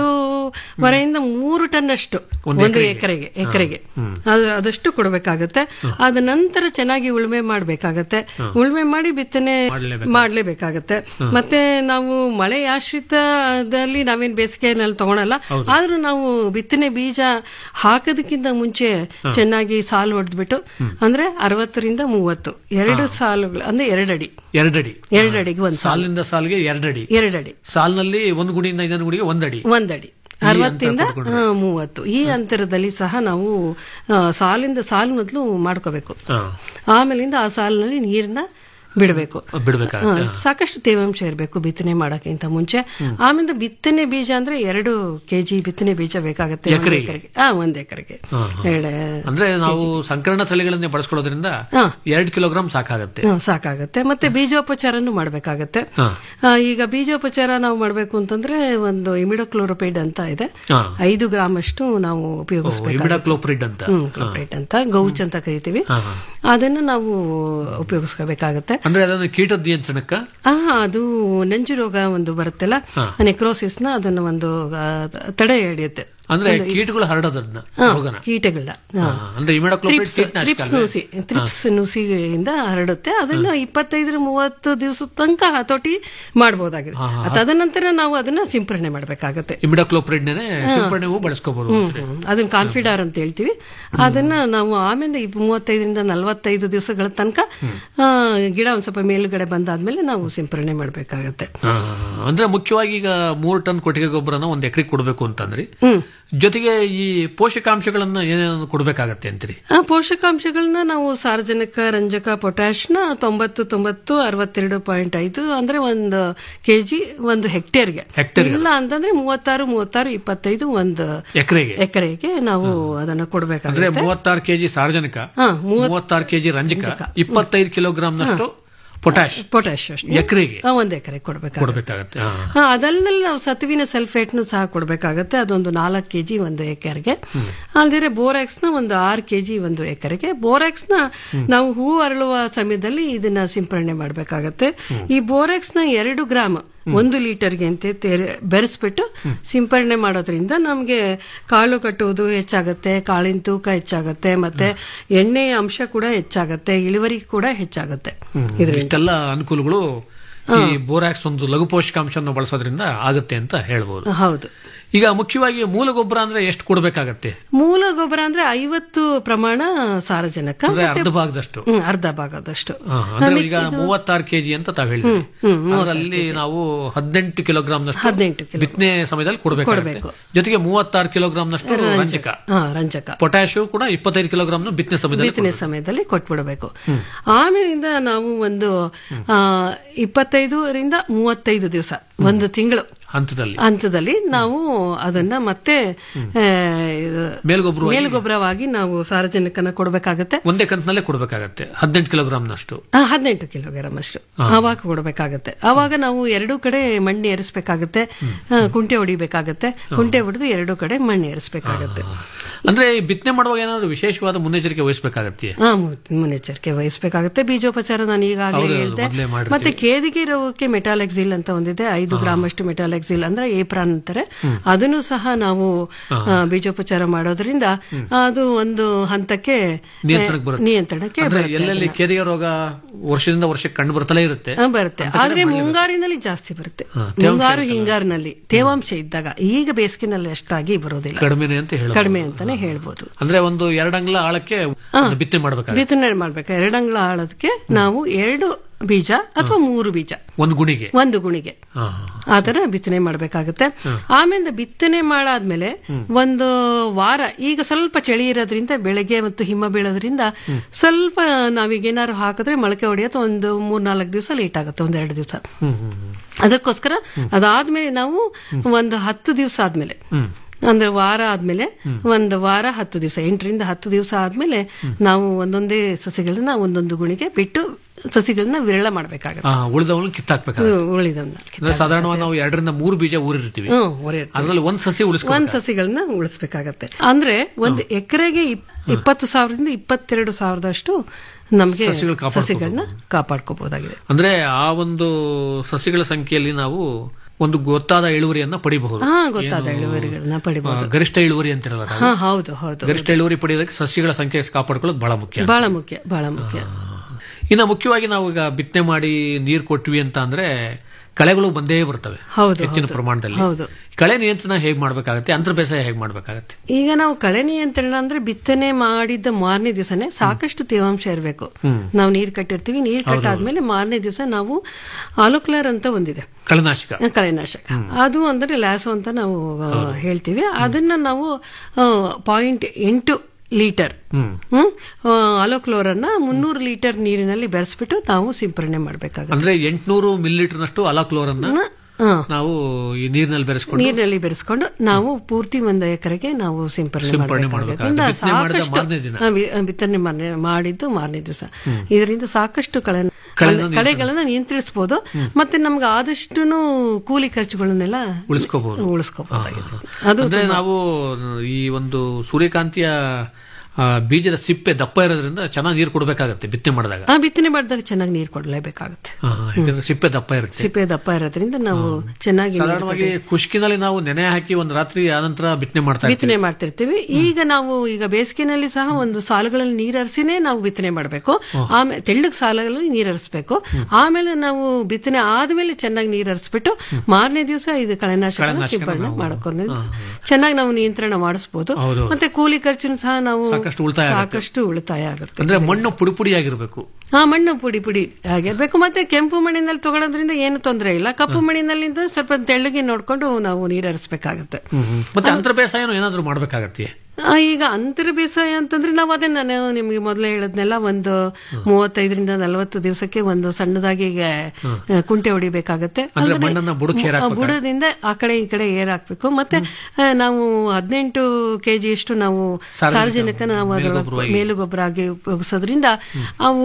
ಎರಡೂವರೆಯಿಂದ ಮೂರು ಟನ್ ಅಷ್ಟು ಒಂದು ಒಂದು ಎಕರೆಗೆ. ಎಕರೆಗೆ ಎಕರೆಗೆ ಅದು ಅದಷ್ಟು ಕೊಡಬೇಕಾಗತ್ತೆ ಅದ ನಂತರ ಚೆನ್ನಾಗಿ ಉಳುಮೆ ಮಾಡ್ಬೇಕಾಗತ್ತೆ ಉಳುಮೆ ಮಾಡಿ ಬಿತ್ತನೆ ಮಾಡ್ಲೇಬೇಕು. ಮಾಡ್ಲೇಬೇಕಾಗತ್ತೆ ಮತ್ತೆ ನಾವು ಮಳೆ ಆಶ್ರಿತದಲ್ಲಿ ನಾವೇನ್ ಬೇಸಿಗೆನಲ್ಲಿ ತಗೊಳಲ್ಲ ಆದ್ರೂ ನಾವು ಬಿತ್ತನೆ ಬೀಜ ಹಾಕೋದಕ್ಕಿಂತ ಮುಂಚೆ ಚೆನ್ನಾಗಿ ಸಾಲು ಹೊಡೆದ್ಬಿಟ್ಟು ಅಂದ್ರೆ ಅರವತ್ತರಿಂದ ಮೂವತ್ತು ಎರಡು ಸಾಲುಗಳು ಅಂದ್ರೆ ಎರಡಡಿ ಎರಡಡಿ ಎರಡಡಿಗೆ ಒಂದು ಸಾಲು ಸಾಲಿನಿಂದ ಸಾಲಿಗೆ ಎರಡಡಿ ಎರಡಡಿ ಸಾಲಿನಲ್ಲಿ ಒಂದು ಗುಡಿಯಿಂದ ಇನ್ನೊಂದು ಗುಡಿಗೆ ಒಂದಡಿ ಒಂದಡಿ ಅರವತ್ತಿಂದ ಆ, ಮೂವತ್ತು ಈ ಅಂತರದಲ್ಲಿ ಸಹ ನಾವು ಆ, ಸಾಲಿಂದ ಸಾಲು ಮೊದಲು ಮಾಡ್ಕೋಬೇಕು ಹಾ. ಆಮೇಲಿಂದ ಆ ಸಾಲಿನಲ್ಲಿ ನೀರನ್ನ ಬಿಡಬೇಕು ಬಿಡ್ಬೇಕಾಗತ್ತೆ. ಸಾಕಷ್ಟು ತೇವಾಂಶ ಇರಬೇಕು ಬಿತ್ತನೆ ಮಾಡೋಕ್ಕಿಂತ ಮುಂಚೆ ಆಮೇಲೆ ಬಿತ್ತನೆ ಬೀಜ ಅಂದ್ರೆ ಎರಡು ಕೆಜಿ ಬಿತ್ತನೆ ಬೀಜ ಬೇಕಾಗತ್ತೆ ಒಂದು ಎಕರೆಗೆ? ಎಕರೆಗೆ ಹಾ ಒಂದ್ ಎಕರೆಗೆ ಹಾ, ಹಾ. ಎರಡು ಅಂದ್ರೆ ನಾವು ಸಂಕರಣ ತಳಿಗಳನ್ನೇ ಬಳಸ್ಕೊಳ್ಳೋದ್ರಿಂದ ಹಾ. ಎರಡು ಕಿಲೋಗ್ರಾಂ ಸಾಕಾಗತ್ತೆ ಹಾ, ಸಾಕಾಗತ್ತೆ ಮತ್ತೆ ಬೀಜೋಪಚಾರನು ಮಾಡ್ಬೇಕಾಗತ್ತೆ ಹಾ. ಆ, ಈಗ ಬೀಜೋಪಚಾರ ನಾವು ಮಾಡಬೇಕು ಅಂತಂದ್ರೆ ಒಂದು ಇಮಿಡೋಕ್ಲೋರೋಪೈಡ್ ಅಂತ ಇದೆ ಹಾ. ಐದು ಗ್ರಾಮ್ ಅಷ್ಟು ನಾವು ಉಪಯೋಗಿಸಬೇಕು ಇಮಿಡಾಕ್ಲೋಪ್ರಿಡ್ ಅಂತ ಕ್ಲೋಪ್ರೈಟ್ ಅಂತ ಗೌಚ್ ಅಂತ ಕರಿತೀವಿ ಹಾ, ಹಾ. ಅದನ್ನು ನಾವು ಉಪಯೋಗಿಸ್ಕೋಬೇಕಾಗತ್ತೆ ಅಂದ್ರೆ ಅದನ್ನು ಕೀಟದ ನಿಯಂತ್ರಣಕ್ಕ ಆ ಅದು ನಂಜು ರೋಗ ಒಂದು ಬರುತ್ತಲ್ಲ ಹಾ. ನೆಕ್ರೋಸಿಸ್ ನ ಅದನ್ನು ಒಂದು ಆ, ತಡೆ ಹಿಡಿಯುತ್ತೆ ಅಂದ್ರೆ ಒಂದು- ಕೀಟಗಳು ಹರಡೋದನ್ನ ಹಾ, ರೋಗನ ಕೀಟಗಳನ್ನ ಹಾ. ಹಾ, ಅಂದ್ರೆ ಇಮಿಡಾಕ್ಲೋಪ್ರಿಡ್ ತ್ರಿಪ್ಸ್ ಕೀಟನಾಶಕ ತ್ರಿಪ್ಸ್ ಅಲ್ವೇ? ನುಸಿ ತ್ರಿಪ್ಸ್ ನುಸಿಯಿಂದ ಹರಡುತ್ತೆ ಅದನ್ನ ಇಪ್ಪತ್ತೈದರ ಮೂವತ್ತು ದಿವಸದ ತನಕ ಹತೋಟಿ ಮಾಡಬಹುದಾಗಿದೆ ಹಾ, ಹಾ. ತದನಂತರ ನಾವು ಅದನ್ನ ಸಿಂಪರಣೆ ಮಾಡಬೇಕಾಗತ್ತೆ ಇಮಿಡಾಕ್ಲೋಪ್ರಿಡ್ ಸಿಂಪರಣೆಗೂ ಬಳಸ್ಕೋಬಹುದು ಹ್ಮ್, ಹ್ಮ್. ಅದನ್ನ ಕಾನ್ಫಿಡಾರ್ ಅಂತ ಹೇಳ್ತೀವಿ ಅದನ್ನ ನಾವು ಆಮೇಲೆ ಈ ಮೂವತ್ತೈದರಿಂದ ನಲವತ್ತೈದು ದಿವಸಗಳ ತನಕ ಆ, ಗಿಡ ಒಂದ್ ಸ್ವಲ್ಪ ಮೇಲುಗಡೆ ಬಂದಾದ್ಮೇಲೆ ನಾವು ಸಿಂಪರಣೆ ಮಾಡಬೇಕಾಗತ್ತೆ ಅಂದ್ರೆ ಮುಖ್ಯವಾಗಿ ಈಗ ಮೂರು ಟನ್ ಕೊಟ್ಟಿಗೆ ಗೊಬ್ಬರನ ಒಂದ್ ಎಕರೆ ಕೊಡಬೇಕು ಅಂತಂದ್ರಿ ಹ್ಮ್ ಜೊತೆಗೆ ಈ ಪೋಷಕಾಂಶಗಳನ್ನ ಏನೇನು ಕೊಡಬೇಕಾಗತ್ತೆ ಅಂತೀರಿ ಆ ಪೋಷಕಾಂಶಗಳನ್ನ ನಾವು ಸಾರಜನಕ ರಂಜಕ ಪೊಟ್ಯಾಶ್ನ ತೊಂಬತ್ತು ತೊಂಬತ್ತು ಅರವತ್ತೆರಡು ಪಾಯಿಂಟ್ ಐದು ಅಂದ್ರೆ ಒಂದು ಕೆಜಿ ಒಂದು ಹೆಕ್ಟೇರ್ಗೆ ಹೆಕ್ಟೇರ್ಗೆ. ಇಲ್ಲ ಅಂತಂದ್ರೆ ಮೂವತ್ತಾರು ಮೂವತ್ತಾರು ಇಪ್ಪತ್ತೈದು ಒಂದು ಎಕರೆಗೆ ಎಕರೆಗೆ ನಾವು ಅದನ್ನ ಅಂದ್ರೆ ಕೊಡಬೇಕಾಗುತ್ತೆ ಮೂವತ್ತಾರು ಕೆಜಿ ಸಾರಜನಕ ಹಾ, ಮೂವತ್- ಮೂವತ್ತಾರು ಕೆಜಿ ರಂಜಕ ಇಪ್ಪತ್ತೈದು ಕಿಲೋಗ್ರಾಂನಷ್ಟು ಪೊಟ್ಯಾಶ್ ಪೊಟ್ಯಾಶ್ ಅಷ್ಟೇ. ಎಕರೆಗೆ ಆ, ಒಂದ್ ಎಕರೆ ಕೊಡಬೇಕಾಗುತ್ತೆ ಕೊಡಬೇಕಾಗತ್ತೆ ಹಾ, ಅದಲ್ಲದೆ ನಾವು ಸತುವಿನ ಸಲ್ಫೇಟ್ನು ಸಹ ಕೊಡಬೇಕಾಗತ್ತೆ ಅದೊಂದು ನಾಲ್ಕು ಕೆಜಿ ಒಂದು ಎಕರೆಗೆ ಅಲ್ದಿರೆ ಬೋರಾಕ್ಸ್ ನ ಒಂದು ಆರು ಕೆಜಿ ಒಂದು ಎಕರೆಗೆ ಬೋರಾಕ್ಸ್ ನ ನಾವು ಹೂ ಅರಳುವ ಸಮಯದಲ್ಲಿ ಇದನ್ನ ಸಿಂಪರಣೆ ಮಾಡಬೇಕಾಗತ್ತೆ ಈ ಬೋರಾಕ್ಸ್ ನ ಎರಡು ಗ್ರಾಮ್ ಒಂದು ಲೀಟರ್ಗೆ ಅಂತ ತೆರೆ- ಬೆರೆಸ್ಬಿಟ್ಟು ಸಿಂಪರಣೆ ಮಾಡೋದ್ರಿಂದ ನಮಗೆ ಕಾಳು ಕಟ್ಟುವುದು ಹೆಚ್ಚಾಗತ್ತೆ ಕಾಳಿನ ತೂಕ ಹೆಚ್ಚಾಗತ್ತೆ ಮತ್ತೆ ಎಣ್ಣೆಯ ಅಂಶ ಕೂಡ ಹೆಚ್ಚಾಗತ್ತೆ ಇಳುವರಿ ಕೂಡ ಹೆಚ್ಚಾಗತ್ತೆ ಇದರಿಂದ ಇಷ್ಟೆಲ್ಲ ಅನುಕೂಲಗಳು ಈ ಬೋರಾಕ್ಸ್ ಒಂದು ಲಘು ಪೋಷಕಾಂಶವನ್ನು ಬಳಸೋದ್ರಿಂದ ಆಗುತ್ತೆ ಅಂತ ಹೇಳ್ಬೋದು ಹೌದು ಈಗ ಮುಖ್ಯವಾಗಿ ಮೂಲ ಗೊಬ್ಬರ ಅಂದ್ರೆ ಎಷ್ಟು ಕೊಡಬೇಕಾಗತ್ತೆ ಮೂಲ ಗೊಬ್ಬರ ಅಂದ್ರೆ ಐವತ್ತು ಪ್ರಮಾಣ ಸಾರಜನಕ ಅಂದ್ರೆ ಮತ್ತೆ- ಅರ್ಧ ಭಾಗದಷ್ಟು ಹ್ಮ್, ಅರ್ಧ ಭಾಗದಷ್ಟು ಹಾ, ಅಂದ್ರೆ ನಮಗೆ ಈಗ ಇದು- ಮೂವತ್ತಾರು ಕೆಜಿ ಅಂತ ತಾವ್ ಹೇಳಿದ್ರಿ ಹ್ಮ್, ಹ್ಮ್, ಮೂವತ್ತಾರು ಅದರಲ್ಲಿ ನಾವು ಹದಿನೆಂಟು ಕಿಲೋಗ್ರಾಂನಷ್ಟು ಹದಿನೆಂಟು ಕಿಲೋ ಬಿತ್ತನೆ ಸಮಯದಲ್ಲಿ ಕೊಡಬೇಕಾಗುತ್ತೆ ಕೊಡ್ಬೇಕು. ಜೊತೆಗೆ ಮೂವತ್ತಾರು ಕಿಲೋಗ್ರಾಂನಷ್ಟು ರಂಜಕ ಹಾ ರಂಜಕ ಪೊಟ್ಯಾಶು ಕೂಡ ಇಪ್ಪತ್ತೈದು ಕಿಲೋಗ್ರಾಂನ ಬಿತ್ತನೆ ಸಮಯದಲ್ಲಿ ಬಿತ್ತನೆ ಸಮಯದಲ್ಲಿ ಕೊಟ್ಬಿಡಬೇಕು ಆಮೇಲಿಂದ ನಾವು ಒಂದು ಆ, ಇಪ್ಪತ್ತೈದರಿಂದ ಮೂವತ್ತೈದು ದಿವಸ ಒಂದು ತಿಂಗಳು ಹಂತದಲ್ಲಿ ಹಂತದಲ್ಲಿ ನಾವು ಅದನ್ನ ಮತ್ತೆ ಆ, ಇದು ಮೇಲ್ಗೊಬ್ಬರವಾಗಿ- ಮೇಲ್ಗೊಬ್ಬರವಾಗಿ ನಾವು ಸಾರಜನಕನ ಕೊಡಬೇಕಾಗತ್ತೆ ಒಂದೇ ಕಂತಿನಲ್ಲೇ ಕೊಡಬೇಕಾಗತ್ತೆ ಹದಿನೆಂಟು ಕಿಲೋಗ್ರಾಂನಷ್ಟು ಆ, ಹದಿನೆಂಟು ಕಿಲೋಗ್ರಾಮ್ ಅಷ್ಟು ಆವಾಗ ಕೊಡಬೇಕಾಗತ್ತೆ ಆವಾಗ ನಾವು ಎರಡೂ ಕಡೆ ಮಣ್ಣು ಏರಿಸಬೇಕಾಗತ್ತೆ ಕುಂಟೆ ಹೊಡಿಬೇಕಾಗತ್ತೆ ಕುಂಟೆ ಹೊಡೆದು ಎರಡೂ ಕಡೆ ಮಣ್ಣು ಏರಿಸಬೇಕಾಗತ್ತೆ ಅಂದ್ರೆ ಈ ಬಿತ್ತನೆ ಮಾಡುವಾಗ ಏನಾದ್ರು ವಿಶೇಷವಾದ ಮುನ್ನೆಚ್ಚರಿಕೆ ವಹಿಸಬೇಕಾಗತ್ತೆ ಹಾ ಮು- ಮುನ್ನೆಚ್ಚರಿಕೆ ವಹಿಸಬೇಕಾಗುತ್ತೆ ಬೀಜೋಪಚಾರ ನಾನು ಈಗಾಗಲೇ ಹೌದು, ಹೇಳಿದೆ ಮೊದ್ಲೇ ಮಾಡಿರ್ತೀವಿ. ಮತ್ತೆ ಕೇದಿಗೆ ರೋಗಕ್ಕೆ ಮೆಟಾಲೆಕ್ಸಿಲ್ ಅಂತ ಒಂದಿದೆ ಐದು ಗ್ರಾಮ್ ಅಷ್ಟು ಮೆಟಾಲೆಕ್ಸಿಲ್ ಅಂದ್ರೆ ಏಪ್ರಾನ್ ಅಂತಾರೆ ಅದನ್ನು ಸಹ ನಾವು ಆ, ಬೀಜೋಪಚಾರ ಮಾಡೋದ್ರಿಂದ ಅದು ಒಂದು ಹಂತಕ್ಕೆ ನಿಯಂತ್ರಣಕ್ಕೆ ಬರುತ್ತೆ ನಿಯಂತ್ರಣಕ್ಕೆ ಅಂದ್ರೆ ಬರುತ್ತೆ ಎಲ್ಲೆಲ್ಲಿ ಕೆರೆಯ ರೋಗ ವರ್ಷದಿಂದ ವರ್ಷಕ್ಕೆ ಕಂಡು ಬರ್ತಲೇ ಇರುತ್ತೆ ಆ, ಬರುತ್ತೆ ಆದ್ರೆ ಮುಂಗಾರಿನಲ್ಲಿ ಜಾಸ್ತಿ ಬರುತ್ತೆ ಹಾ, ತೇವಾಂಶ ಮುಂಗಾರು ಇರುತ್ತಲ್ಲ. ಹಿಂಗಾರಿನಲ್ಲಿ ತೇವಾಂಶ ಇದ್ದಾಗ ಈಗ ಬೇಸಿಗೆನಲ್ಲಿ ಅಷ್ಟಾಗಿ ಬರೋದಿಲ್ಲ ಕಡಿಮೆನೆ ಅಂತ ಹೇಳ ಕಡಿಮೆ ಅಂತಾನೆ ಹೇಳ್ಬೋದು ಅಂದ್ರೆ ಒಂದು ಎರಡಂಗ್ಲ ಆಳಕ್ಕೆ ಅದನ್ನ ಬಿತ್ತನೆ ಮಾಡಬೇಕಾಗುತ್ತೆ ಬಿತ್ತನೆ ಮಾಡ್ಬೇಕು ಎರಡಂಗ್ಲ ಆಳೋದಕ್ಕೆ ನಾವು ಎರಡು ಬೀಜ ಅಥವಾ ಮೂರು ಬೀಜ ಒಂದು ಗುಣಿಗೆ ಒಂದು ಗುಣಿಗೆ ಹಾ, ಆ ತರ ಬಿತ್ತನೆ ಮಾಡ್ಬೇಕಾಗತ್ತೆ ಆಮೇಲೆ ಬಿತ್ತನೆ ಮಾಡಾದ್ಮೇಲೆ ಒಂದು ವಾರ ಈಗ ಸ್ವಲ್ಪ ಚಳಿ ಇರೋದ್ರಿಂದ ಬೆಳಗ್ಗೆ ಮತ್ತು ಹಿಮ ಬೀಳೋದ್ರಿಂದ ಸ್ವಲ್ಪ ನಾವೀಗ ಏನಾದ್ರು ಹಾಕಿದ್ರೆ ಮೊಳಕೆ ಹೊಡೆಯೋದು ಒಂದು ಮೂರ್ ನಾಲ್ಕು ದಿವಸ ಲೇಟ್ ಆಗುತ್ತೆ ಒಂದ್ ಎರಡು ದಿವಸ ಹ್ಮ್, ಹ್ಮ್, ಹ್ಮ್. ಅದಕ್ಕೋಸ್ಕರ ಅದಾದ್ಮೇಲೆ ನಾವು ಒಂದು ಹತ್ತು ದಿವಸ ಆದ್ಮೇಲೆ ಅಂದ್ರೆ ವಾರ ಆದ್ಮೇಲೆ ಒಂದು ವಾರ ಹತ್ತು ದಿವಸ ಎಂಟರಿಂದ ಹತ್ತು ದಿವಸ ಆದ್ಮೇಲೆ ನಾವು ಒಂದೊಂದೇ ಸಸಿಗಳನ್ನ ಒಂದೊಂದು ಗುಣಿಗೆ ಬಿಟ್ಟು ಸಸಿಗಳನ್ನ ವಿರಳ ಮಾಡ್ಬೇಕಾಗತ್ತೆ ಆ, ಉಳಿದವನ್ನ ಕಿತ್ತಾಕ್ಬೇಕಾಗುತ್ತೆ ಉಳಿದವನ್ನ ಅಂದ್ರೆ ಸಾಧಾರಣವಾಗಿ ನಾವು ಎರಡರಿಂದ ಮೂರು ಬೀಜ ಊರಿರ್ತೀವಿ ಹ್ಮ್, ಊರಿರ್ತೀವಿ. ಅದ್ರಲ್ಲಿ ಒಂದ್ ಸಸಿ ಒಂದ್ ಉಳಿಸ್ಕೊಂಡು ಸಸಿಗಳನ್ನ ಉಳಿಸ್ಬೇಕಾಗತ್ತೆ ಅಂದ್ರೆ ಒಂದು ಎಕರೆಗೆ ಇಪ್ಪತ್ತು ಸಾವಿರದಿಂದ ಇಪ್ಪತ್ತೆರಡು ಸಾವಿರದಷ್ಟು ನಮಗೆ ಸಸಿಗಳು ಕಾಪಾಡ್ಕೋಬಹುದು. ಸಸಿಗಳನ್ನ ಕಾಪಾಡ್ಕೋಬಹುದಾಗಿದೆ ಅಂದ್ರೆ ಆ ಒಂದು ಸಸಿಗಳ ಸಂಖ್ಯೆಯಲ್ಲಿ ನಾವು ಒಂದು ಗೊತ್ತಾದ ಇಳುವರಿಯನ್ನ ಪಡಿಬಹುದು ಹಾ ಗೊತ್ತಾದ ಇಳುವರಿಗಳನ್ನ ಪಡಿಬಹುದು ಆ, ಗರಿಷ್ಠ ಇಳುವರಿ ಅಂತಿರಲ್ಲ ನಾವು. ಹಾ ಹೌದು ಹೌದು ಗರಿಷ್ಠ ಇಳುವರಿ ಪಡೆಯೋದಕ್ಕೆ ಸಸಿಗಳ ಸಂಖ್ಯೆ ಕಾಪಾಡ್ಕೊಳ್ಳೋದು ಬಹಳ ಮುಖ್ಯ ಬಹಳ ಮುಖ್ಯ ಬಹಳ ಮುಖ್ಯ ಇನ್ನು ಮುಖ್ಯವಾಗಿ ನಾವು ಈಗ ಬಿತ್ತನೆ ಮಾಡಿ ನೀರು ಕೊಟ್ವಿ ಅಂತ ಅಂದ್ರೆ ಕಳೆಗಳು ಬಂದೇ ಬರ್ತವೆ ಹೌದು, ಹೆಚ್ಚಿನ ಹೌದು. ಪ್ರಮಾಣದಲ್ಲಿ ಹೌದು. ಕಳೆ ನಿಯಂತ್ರಣ ಹೇಗ್ ಮಾಡ್ಬೇಕಾಗತ್ತೆ ಅಂತರ ಬೇಸಾಯ ಹೇಗ್ ಮಾಡ್ಬೇಕಾಗತ್ತೆ ಈಗ ನಾವು ಕಳೆ ನಿಯಂತ್ರಣ ಅಂದ್ರೆ ಬಿತ್ತನೆ ಮಾಡಿದ್ದ ಮಾರನೇ ದಿವಸನೇ ಸಾಕಷ್ಟು ತೇವಾಂಶ ಇರಬೇಕು ಹ್ಮ್. ನಾವು ನೀರ್ ಕಟ್ಟಿರ್ತೀವಿ ನೀರ್ ಕಟ್ಟಾದ್ಮೇಲೆ ಮಾರನೇ ದಿವಸ ನಾವು ಆಲೋಕ್ಲರ್ ಅಂತ ಒಂದಿದೆ ಕಳೆನಾಶಕ ಕಳೆನಾಶಕ ಅದು ಅಂದ್ರೆ ಲ್ಯಾಸೋ ಅಂತ ನಾವು ಆ, ಹೇಳ್ತೀವಿ ಅದನ್ನ ನಾವು ಪಾಯಿಂಟ್ ಎಂಟು ಲೀಟರ್ ಹ್ಮ್ ಹ್ಮ್ ಅಲೋಕ್ಲೋರನ್ನ ಮುನ್ನೂರು ಲೀಟರ್ ನೀರಿನಲ್ಲಿ ಬೆರೆಸ್ಬಿಟ್ಟು ನಾವು ಸಿಂಪರಣೆ ಮಾಡ್ಬೇಕಾಗುತ್ತೆ ಅಂದ್ರೆ ಎಂಟ್ನೂರು ಮಿಲಿಲೀಟರ್ ನಷ್ಟು ಅಲಾಕ್ಲೋರ್ ಅನ್ನ ಹಾ. ನಾವು ಈ ನೀರಿನಲ್ಲಿ ಬೆರೆಸ್ಕೊಂಡು ನೀರಿನಲ್ಲಿ ಬೆರೆಸ್ಕೊಂಡು ನಾವು ಪೂರ್ತಿ ಒಂದು ಎಕರೆಗೆ ನಾವು ಸಿಂಪರಣೆ ಸಿಂಪರಣೆ ಮಾಡ್ಬೇಕಾಗೋದ್ರಿಂದ ಮಾಡ್ಬೇಕಾಗುತ್ತೆ. ಬಿತ್ತನೆ ಮಾಡಿದ ಸಾಕಷ್ಟು- ಮಾರನೇ ದಿನ. ಹಾ, ಬಿ- ಬಿತ್ತನೆ ಮಾರನೇ ಮಾಡಿದ್ದು ಮಾರನೇ ದಿವಸ ಇದರಿಂದ ಸಾಕಷ್ಟು ಕಳೆ ಕಳೆನ ಕಳೆಗಳನ್ನ ನಿಯಂತ್ರಿಸಬಹುದು ಮತ್ತೆ ನಮ್ಗೆ ಆದಷ್ಟು ಕೂಲಿ ಖರ್ಚುಗಳನ್ನೆಲ್ಲ ಉಳಿಸ್ಕೋಬಹುದು ಉಳಿಸ್ಕೋಬಹುದಾಗಿದೆ ಅದು ಅಂದ್ರೆ ನಾವು ಈ ಒಂದು ಸೂರ್ಯಕಾಂತಿಯ ಆ, ಬೀಜದ ಸಿಪ್ಪೆ ದಪ್ಪ ಇರೋದ್ರಿಂದ ಚೆನ್ನಾಗಿ ನೀರು ಕೊಡಬೇಕಾಗತ್ತೆ ಬಿತ್ತನೆ ಮಾಡಿದಾಗ ಆ ಬಿತ್ತನೆ ಮಾಡಿದಾಗ ಚೆನ್ನಾಗಿ ನೀರು ಕೊಡಲೇಬೇಕಾಗುತ್ತೆ ಆ, ಯಾಕಂದ್ರೆ ಸಿಪ್ಪೆ ದಪ್ಪ ಇರುತ್ತೆ ಸಿಪ್ಪೆ ದಪ್ಪ ಇರೋದ್ರಿಂದ ನಾವು ಚೆನ್ನಾಗಿ ನೀರು ಸಾಧಾರಣವಾಗಿ ಖುಷ್ಕಿನಲ್ಲಿ ನಾವು ನೆನೆ ಹಾಕಿ ಒಂದು ರಾತ್ರಿ ಆನಂತರ ಬಿತ್ತನೆ ಮಾಡ್ತಾ ಇರ್ತೀವಿ ಬಿತ್ತನೆ ಮಾಡ್ತಿರ್ತೀವಿ ಈಗ ನಾವು ಈಗ ಬೇಸಿಗೆನಲ್ಲಿ ಸಹ ಒಂದು ಸಾಲುಗಳಲ್ಲಿ ನೀರರಿಸಿನೇ ನಾವು ಬಿತ್ತನೆ ಮಾಡಬೇಕು ಆಮೇಲೆ ತೆಳ್ಳಗ್ ಸಾಲಗಳಲ್ಲಿ ನೀರರಿಸಬೇಕು ಆಮೇಲೆ ನಾವು ಬಿತ್ತನೆ ಆದ್ಮೇಲೆ ಚೆನ್ನಾಗಿ ನೀರರಿಸ್ಬಿಟ್ಟು ಮಾರನೇ ದಿವಸ ಇದು ಕಳೆನಾಶಕ ಕಳೆನಾಶಕನ ಸಿಂಪಡಣೆ ನಾವು- ಮಾಡ್ಕೊಂಡು ಚೆನ್ನಾಗಿ ನಾವು ನಿಯಂತ್ರಣ ಮಾಡಿಸಬಹುದು ಹೌದು. ಮತ್ತೆ ಕೂಲಿ ಖರ್ಚನ್ನು ಸಹ ನಾವು ಸಾಕಷ್ಟು ಉಳಿತಾಯ ಆಗುತ್ತೆ. ಸಾಕಷ್ಟು ಉಳಿತಾಯ ಆಗುತ್ತೆ ಅಂದ್ರೆ ಮಣ್ಣು ಪುಡಿ ಪುಡಿಯಾಗಿರ್ಬೇಕು ಹಾ ಮಣ್ಣು ಪುಡಿ ಪುಡಿ ಆಗಿರ್ಬೇಕು ಮತ್ತೆ ಕೆಂಪು ಮಣ್ಣಿನಲ್ಲಿ ತಗೊಳ್ಳೋದ್ರಿಂದ ಏನು ತೊಂದರೆ ಇಲ್ಲ ಕಪ್ಪು ಮಣ್ಣಿನಲ್ಲಿ ಸ್ವಲ್ಪ ತೆಳ್ಳಗೆ ನೋಡ್ಕೊಂಡು ನಾವು ನೀರು ಹರಿಸ್ಬೇಕಾಗತ್ತೆ ಮತ್ತೆ ಅಂತರ ಬೇಸಾಯನೂ ಏನಾದ್ರೂ ಮಾಡ್ಬೇಕಾಗತ್ತೆ ಆ, ಈಗ ಅಂತರ ಬೇಸಾಯ ಅಂತಂದ್ರೆ ನಾವು ಅದೇ ನಾನು ನಿಮಗೆ ಮೊದಲೇ ಹೇಳದ್ನೆಲ್ಲ ಒಂದು ಮೂವತ್ತೈದರಿಂದ ನಲವತ್ತು ದಿವಸಕ್ಕೆ ಒಂದು ಸಣ್ಣದಾಗಿ ಆ, ಕುಂಟೆ ಹೊಡಿಬೇಕಾಗತ್ತೆ ಅಂದ್ರೆ ಅಂದ್ರೆ ಮಣ್ಣನ್ನ ಬುಡಕ್ಕೆ ಏರ್ ಆ, ಹಾಕ್ಬೇಕಾ? ಬುಡದಿಂದ ಆ ಕಡೆ ಈ ಕಡೆ ಏರ್ ಹಾಕ್ಬೇಕು ಮತ್ತೆ ಆ, ನಾವು ಹದಿನೆಂಟು ಕೆಜಿ ಅಷ್ಟು ನಾವು ಸಾರಜನಕ ಸಾರ್ವಜನಿಕ ನಾವು ಅದರೊಳಗೆ ಮೇಲುಗೊಬ್ಬರವಾಗಿ- ಮೇಲುಗೊಬ್ಬರ ಆಗಿ ಉಪಯೋಗಿಸೋದ್ರಿಂದ ಅವು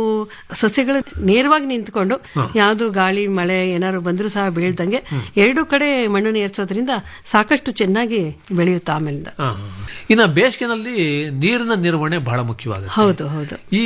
ಸಸ್ಯಗಳು ನೇರವಾಗಿ ನಿಂತ್ಕೊಂಡು ಯಾವುದು ಗಾಳಿ ಮಳೆ ಏನಾದ್ರು ಬಂದರೂ ಸಹ ಬೀಳ್ದಂಗೆ ಎರಡು ಕಡೆ ಮಣ್ಣನ್ನು ಏರ್ಸೋದ್ರಿಂದ ಸಾಕಷ್ಟು ಚೆನ್ನಾಗಿ ಬೆಳೆಯುತ್ತೆ ಆಮೇಲಿಂದ ಹಾ. ಇನ್ನ ಬೇಸಿಗೆನಲ್ಲಿ ನೀರಿನ ನಿರ್ವಹಣೆ ಬಹಳ ಮುಖ್ಯವಾಗುತ್ತೆ ಹೌದು ಹೌದು ಈ